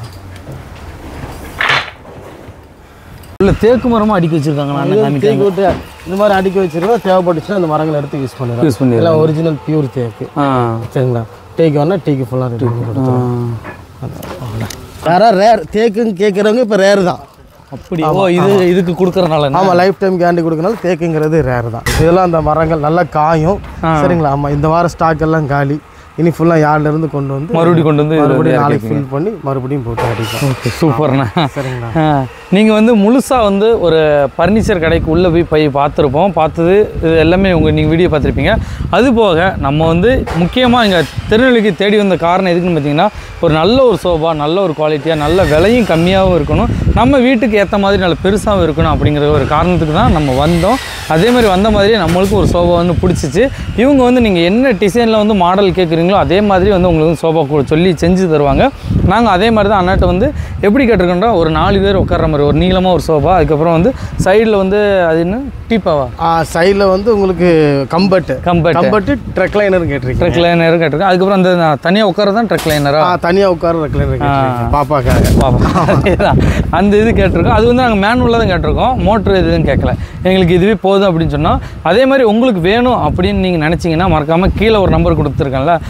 இல்லை தேக்கு மரமாக அடிக்க வச்சிருக்காங்க நான் இது காமிக்க தேக்கு விட்டு இந்த மாதிரி அடுக்கி வச்சிருக்கோம் தேவைப்பட்டுச்சுன்னா அந்த மரங்களை எடுத்து யூஸ் பண்ணிடுறோம் யூஸ் பண்ணி எல்லாம் ஒரிஜினல் பியூர் தேக்கு ஆ சரிங்களா டேக்கு வேணா டேக்கு ஃபுல்லாக ரெடி பண்ணி ஆ. கொடுத்துருவோம் யாராவது ரேர் தேக்குன்னு கேட்குறவங்க இப்போ ரேர் தான் அப்படி ஓ இது இதுக்கு கொடுக்குறனால ஆமாம் லைஃப் டைம் கேரண்டி கொடுக்கறனால தேக்குங்கிறது ரேர் தான் இதெல்லாம் அந்த மரங்கள் நல்லா காயும் சரிங்களா ஆமாம் இந்த வாரம் ஸ்டாக் எல்லாம் காலி இனி ஃபுல்லாக யார்லேருந்து கொண்டு வந்து மறுபடியும் கொண்டு வந்து இதுல மறுபடியும் வந்து நாளைக்கு ஃபில் பண்ணி மறுபடியும் போட்டு அடிப்போம் ஓகே சூப்பர்ண்ணா சரிங்களா நீங்கள் வந்து முழுசாக வந்து ஒரு ஃபர்னிச்சர் கடைக்கு உள்ளே போய் போய் பார்த்துருப்போம் பார்த்தது இது எல்லாமே உங்கள் நீங்கள் வீடியோ பார்த்துருப்பீங்க அது போக நம்ம வந்து முக்கியமாக இங்கே திருநெல்வேலிக்கு தேடி வந்த காரணம் எதுக்குன்னு பார்த்தீங்கன்னா ஒரு நல்ல ஒரு சோபா நல்ல ஒரு குவாலிட்டியாக நல்ல விலையும் கம்மியாகவும் இருக்கணும் நம்ம வீட்டுக்கு ஏற்ற மாதிரி நல்ல பெருசாகவும் இருக்கணும் அப்படிங்கிற ஒரு காரணத்துக்கு தான் நம்ம வந்தோம் அதே மாதிரி வந்த மாதிரியே நம்மளுக்கு ஒரு சோபா வந்து பிடிச்சிச்சு இவங்க வந்து நீங்கள் என்ன டிசைனில் வந்து மாடல் கேட்குறீங்களோ அதே மாதிரி வந்து உங்களுக்கு வந்து சோபா கு- சொல்லி செஞ்சு தருவாங்க நாங்கள் அதே மாதிரி தான் அண்ணாட்ட வந்து எப்படி கேட்டிருக்கோம்னா ஒரு நாலு பேர் உட்கார்ற மாதிரி ஒரு நீளமாக ஒரு சோபா அதுக்கப்புறம் வந்து சைடில் வந்து அது என்ன டீப்பாவா சைடில் வந்து உங்களுக்கு கம்பட்டு கம்பர்ட் கம்பட்டு ட்ரெக்லைனர் கேட்டிருக்கீங்க ட்ரக் லைனர் கேட்டிருக்கேன் அதுக்கப்புறம் அந்த தனியாக உட்கார தான் ட்ரக் லைனரா ஆ தனியாக உட்கார ரெக்லைனர் கேட்டிருக்கீங்க பாப்பாக்காக பாப்பா அதேதான் அந்த இது கேட்டிருக்கோம் அது வந்து நாங்கள் மேனுவலாக தான் கேட்டிருக்கோம் மோட்ரு எதுவும் கேட்கல எங்களுக்கு இதுவே போதும் அப்படின்னு சொன்னோம் அதே மாதிரி உங்களுக்கு வேணும் அப்படின்னு நீங்கள் நினச்சிங்கன்னா மறக்காமல் கீழே ஒரு நம்பர் கொடுத்துருக்கேன்ல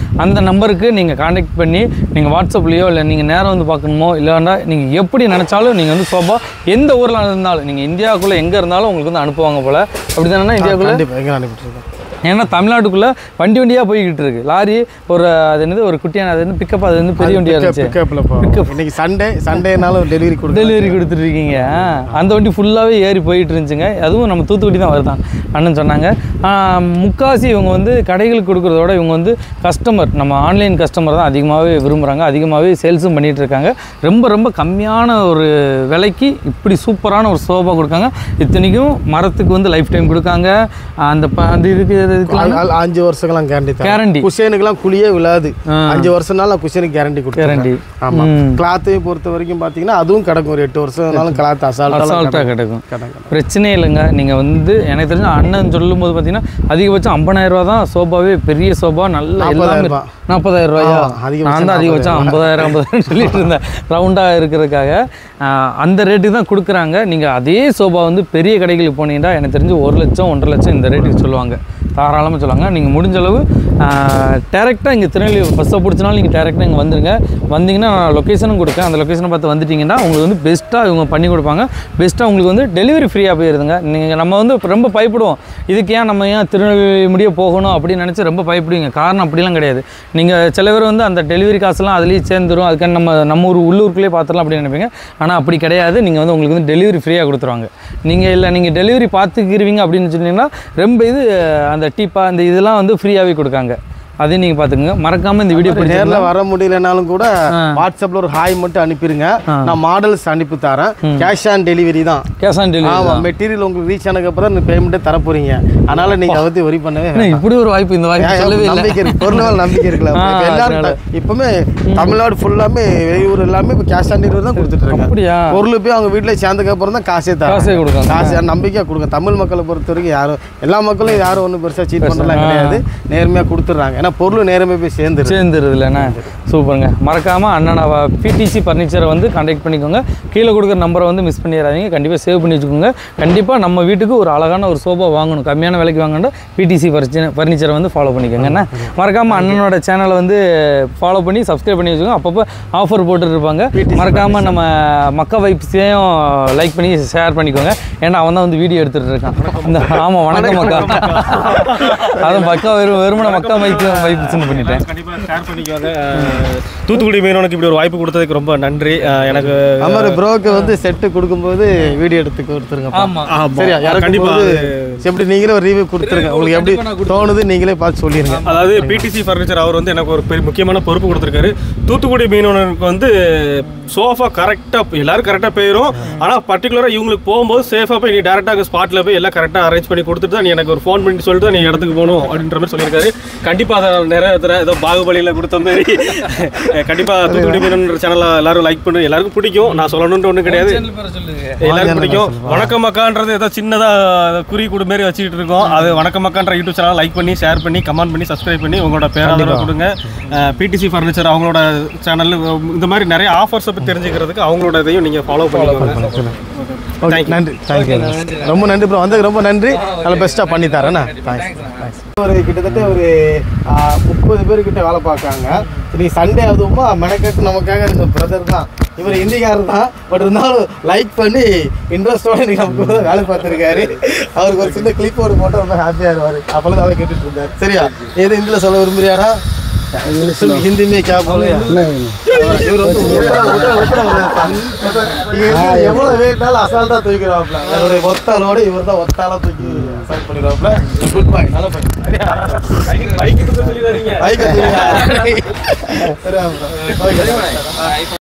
அந்த நம்பருக்கு நீங்கள் காண்டாக்ட் பண்ணி நீங்கள் வாட்ஸ்அப்லேயோ இல்லை நீங்கள் நேரம் வந்து பார்க்கணுமோ இல்லைன்னா நீங்கள் எப்படி நினச்சாலும் நீங்கள் வந்து சோபா எந்த ஊரில் இருந்தாலும் நீங்கள் இந்தியாவுக்குள்ளே எங்கே இருந்தாலும் உங்களுக்கு வந்து அனுப்புவாங்க போல் அப்படி தானே இந்தியாவுக்குள்ளே கண்டிப்பாக எங்கே அனுப்பிட்டுருக்கோம் ஏன்னா தமிழ்நாட்டுக்குள்ளே வண்டி வண்டியாக போய்கிட்டு இருக்கு லாரி ஒரு அது என்னது ஒரு குட்டியான அது வந்து பிக்கப் அது வந்து பெரிய வண்டியாக இருந்துச்சு பிக்கப்பில் போகும் இன்னைக்கு சண்டே சண்டேனாலும் டெலிவரி கொடுத்து டெலிவரி கொடுத்துட்ருக்கீங்க அந்த வண்டி ஃபுல்லாகவே ஏறி போயிட்டு இருந்துச்சுங்க அதுவும் நம்ம தூத்துக்குடி தான் வருதான் அண்ணன் சொன்னாங்க ஆஹ் முக்காசி இவங்க வந்து கடைகளுக்கு கொடுக்குறத விட இவங்க வந்து கஸ்டமர் நம்ம ஆன்லைன் கஸ்டமர் தான் அதிகமாகவே விரும்புகிறாங்க அதிகமாகவே சேல்ஸும் பண்ணிகிட்டு இருக்காங்க ரொம்ப ரொம்ப கம்மியான ஒரு விலைக்கு இப்படி சூப்பரான ஒரு சோஃபா கொடுக்காங்க இத்தனைக்கும் மரத்துக்கு வந்து லைஃப் டைம் கொடுக்காங்க அந்த ப- அந்த இதுக்கு இதுக்கெல்லாம் அ- அ- அஞ்சு வருஷங்களாம் கேரண்டி தரேன் Guarantee. குஷனுக்குலாம் குழியே விழாது அஞ்சு வருஷம்னால குஷனுக்கு கேரண்டி கொடுத்துறேன் Guarantee. ஆமா கிளாத்தையும் பொறுத்த வரைக்கும் பார்த்தீங்கன்னா அதுவும் கிடக்கும் ஒரு எட்டு வருஷம்னாலும் கிளாத் அசால்ட்டாக அசால்ட்டாக கிடைக்கும் கிடக்கும் பிரச்சனையே இல்லைங்க நீங்கள் வந்து எனக்கு தெரிஞ்ச அண்ணன் சொல்லும்போது பார்த்தீங்கன்னா அதிகபட்சம் 50000 ரூபா தான் சோபாவே பெரிய சோபா நல்லா எல்லாமே ரூபாய். நாற்பதாயிரம் ரூபாயா ஆமா, அதிகபட்சம் நான் தான் அதிகபட்சம் ஐம்பதாயிரம் ஐம்பதாயிரம் சொல்லிட்டு இருந்தேன் ரவுண்டாக இருக்கிறதுக்காக ஆஹ், அந்த ரேட்டுக்கு தான் கொடுக்குறாங்க நீங்கள் அதே சோபா வந்து பெரிய கடைகளுக்கு போனீங்கன்னா எனக்கு தெரிஞ்சு ஒரு லட்சம் ஒன்றரை லட்சம் இந்த ரேட்டுக்கு சொல்லுவாங்க தாராளமாக சொல்லுவாங்க நீங்கள் முடிஞ்ச அளவு டேரெக்டாக இங்கே திருநெல்வேலி பஸ்ஸை பிடிச்சினாலும் நீங்கள் டேரெக்டாக இங்கே வந்துருங்க வந்தீங்கன்னா நான் லொக்கேஷனும் கொடுக்கேன் அந்த லொக்கேஷனை பார்த்து வந்துட்டீங்கன்னா உங்களுக்கு வந்து பெஸ்ட்டாக இவங்க பண்ணி கொடுப்பாங்க பெஸ்ட்டாக உங்களுக்கு வந்து டெலிவரி ஃப்ரீயாக போயிருதுங்க நீங்கள் நம்ம வந்து ரொம்ப பயப்படுவோம் இதுக்கு ஏன் நம்ம ஏன் திருநெல்வேலி முடிய போகணும் அப்படின்னு நினச்சி ரொம்ப பயப்படுவீங்க காரணம் அப்படிலாம் கிடையாது நீங்கள் சில பேர் வந்து அந்த டெலிவரி காசுலாம் அதுலேயே சேர்ந்துரும் அதுக்கான நம்ம நம்ம ஊர் உள்ளூருக்குள்ளேயே பார்த்துடலாம் அப்படின்னு நினைப்பீங்க ஆனால் அப்படி கிடையாது நீங்கள் வந்து உங்களுக்கு வந்து டெலிவரி ஃப்ரீயாக கொடுத்துருவாங்க நீங்கள் இல்லை நீங்கள் டெலிவரி பார்த்துக்கிருவீங்க அப்படின்னு சொன்னீங்கன்னா ரொம்ப இது அந்த டீப்பா அந்த இதெல்லாம் வந்து ஃப்ரீயாகவே கொடுக்காங்க அதையும் நீங்கள் பார்த்துக்குங்க மறக்காமல் இந்த வீடியோ பிடிச்சிருந்தா நேர்ல வர முடியலனாலும் கூட வாட்ஸ்அப்ல ஒரு ஹாய் மட்டும் அனுப்பிடுங்க நான் மாடல்ஸ் அனுப்பி தரேன் கேஷ் ஆன் டெலிவரி தான் கேஷ் ஆன் டெலிவரி ஆமா மெட்டீரியல் உங்களுக்கு ரீச் ஆனதுக்கு அப்புறம் இந்த பேமெண்ட்டே தர போறீங்க அதனால நீங்க அதை பத்தி ஒரி பண்ணவே என்ன இப்படி ஒரு வாய்ப்பு இந்த வாய்ப்பு ஏன் சொல்லவே இல்லை நம்பிக்கை இருக்கு பொருள் மேல நம்பிக்கை இருக்குல்ல ஆ, இப்ப எல்லாரும் அதனால. இப்பவுமே தமிழ்நாடு ஃபுல்லாமே வெளியூர் எல்லாமே இப்போ கேஷ் ஆன் டெலிவரி தான் கொடுத்துட்டு இருக்காங்க அப்படியா பொருள் போய் அவங்க வீட்டில் சேர்ந்ததுக்கு அப்புறம் தான் காசே தராங்க காசே கொடுக்காங்க காசு நம்பிக்கையாக கொடுங்க தமிழ் மக்களை பொறுத்த வரைக்கும் யாரும் எல்லா மக்களும் யாரும் ஒன்றும் பெருசாக சீட் பண்ணலாம் கிடையாது நேர்மையாக கொடுத்துட்றாங்க ஏன்னா பொருள் நேர்மையாக போய் சேர்ந்துருது சேர்ந்துருது இல்லைண்ணா சூப்பருங்க மறக்காமல் அண்ணனை பிடிசி ஃபர்னிச்சரை வந்து கான்டாக்ட் பண்ணிக்கோங்க கீழே கொடுக்குற நம்பரை வந்து மிஸ் பண்ணிடாதீங்க கண்டிப்பாக சேவ் பண்ணி வச்சுக்கோங்க கண்டிப்பாக நம்ம வீட்டுக்கு ஒரு அழகான ஒரு சோஃபா வாங்கணும் கம்மியான விலைக்கு வாங்கணும் பிடிசி ஃபர்னிச்சரை வந்து ஃபாலோ பண்ணிக்கோங்க என்ன மறக்காமல் அண்ணனோட சேனலை வந்து ஃபாலோ பண்ணி சப்ஸ்கிரைப் பண்ணி வச்சுக்கோங்க அப்பப்போ ஆஃபர் போட்டுட்டு இருப்பாங்க மறக்காமல் நம்ம மக்கா வைப்ஸையும் லைக் பண்ணி ஷேர் பண்ணிக்கோங்க ஏன்னா அவன் தான் வந்து வீடியோ எடுத்துகிட்டு இருக்கான் இந்த ஆமாம் வணக்கம் மக்கா அதான் மக்கா வெறும் வெறுமனை மக்கா வைப் வைப்ஸ்னு பண்ணிட்டேன் கண்டிப்பாக ஷேர் பண்ணிக்கோங்க அஹ், தூத்துக்குடி மீனவனுக்கு இப்படி ஒரு வாய்ப்பு கொடுத்ததுக்கு ரொம்ப நன்றி அஹ், எனக்கு அமர் ப்ரோக்கு வந்து செட்டு கொடுக்கும்போது வீடியோ எடுத்து கொடுத்துருங்க ஆமா. சரியா கண்டிப்பா கண்டிப்பாக எப்படி நீங்களே ஒரு ரிவ்யூ கொடுத்துருங்க உங்களுக்கு எப்படி தோணுது நீங்களே பார்த்து சொல்லிடுங்க அதாவது பிடிசி ஃபர்னிச்சர் அவர் வந்து எனக்கு ஒரு பெரிய முக்கியமான பொறுப்பு கொடுத்துருக்காரு தூத்துக்குடி மீனவனுக்கு வந்து சோஃபா கரெக்டாக எல்லாரும் கரெக்டாக போயிடும் ஆனால் பர்டிகுலராக இவங்களுக்கு போகும்போது சேஃபாக போய் நீ டேரெக்டாக ஸ்பாட்டில் போய் எல்லாம் கரெக்டாக அரேஞ்ச் பண்ணி கொடுத்துட்டு தான் நீ எனக்கு ஒரு ஃபோன் பண்ணி சொல்லிட்டு தான் நீ இடத்துக்கு போகணும் அப்படின்ற மாதிரி சொல்லியிருக்காரு கண்டிப்பாக அதை நிறைவேற்றுறேன் ஏதோ பாகுபலியில் கொடுத்த மாதிரி கண்டிப்பாக தூத்துக்குடி மீனவன்ற சேனலை எல்லாரும் லைக் பண்ணு எல்லாருக்கும் பிடிக்கும் நான் சொல்லணுன்ட்டு ஒன்றும் கிடையாது எல்லாருக்கும் பிடிக்கும் வணக்கம் அக்கான்றது ஏதோ சின்னதாக குறி கூடு மாரி வச்சுக்கிட்டு இருக்கோம் அது வணக்கம் அக்கான்ற யூடியூப் சேனல் லைக் பண்ணி ஷேர் பண்ணி கமெண்ட் பண்ணி சப்ஸ்கிரைப் பண்ணி உங்களோட பேராதரவு கொடுங்க பிடிசி ஃபர்னிச்சர் அவங்களோட சேனல் இந்த மாதிரி நிறைய ஆஃபர்ஸை பற்றி தெரிஞ்சுக்கிறதுக்கு அவங்களோட இதையும் நீங்கள் ஃபாலோ பண்ணிக்கோங்க ஓகே நன்றி தேங்க்யூ ரொம்ப நன்றி ப்ரோ வந்ததுக்கு ரொம்ப நன்றி நல்லா பெஸ்ட்டாக பண்ணி தரேண்ணா தேங்க்ஸ் ஒரு கிட்டத்தட்ட ஒரு முப்பது பேர் கிட்ட வேலை பார்க்காங்க நீ சண்டே அதுவுமா மெனக்கெட்டு நமக்காக இந்த பிரதர் தான் இவர் இந்திக்காரர் தான் பட் இருந்தாலும் லைக் பண்ணி இன்ட்ரெஸ்டோட இன்னைக்கு நமக்கு வந்து வேலை பார்த்துருக்காரு அவருக்கு ஒரு சின்ன கிளிப் ஒரு போட்டோ ரொம்ப ஹாப்பியாக இருவார் அப்போல்லாம் அவரை கேட்டுட்டு இருந்தார் சரியா எது இந்தியில் சொல்ல விரும்புறியாரா हिंदी में क्या बोले இவர் வந்து உட்பட உட்பட உட்பட ஒரு இவர் எவ்வளவு வெயிட்னாலும் அசால்ட்டா தூக்கிறாப்ல ஒரு ஒத்தாலோட இவர் தான் ஒத்தால தூக்கி அசால்ட் பண்ணிடுவாப்ல குட் பாய் நல்ல பையன் பைக்கு சொல்லி தரீங்க பைக் சரியா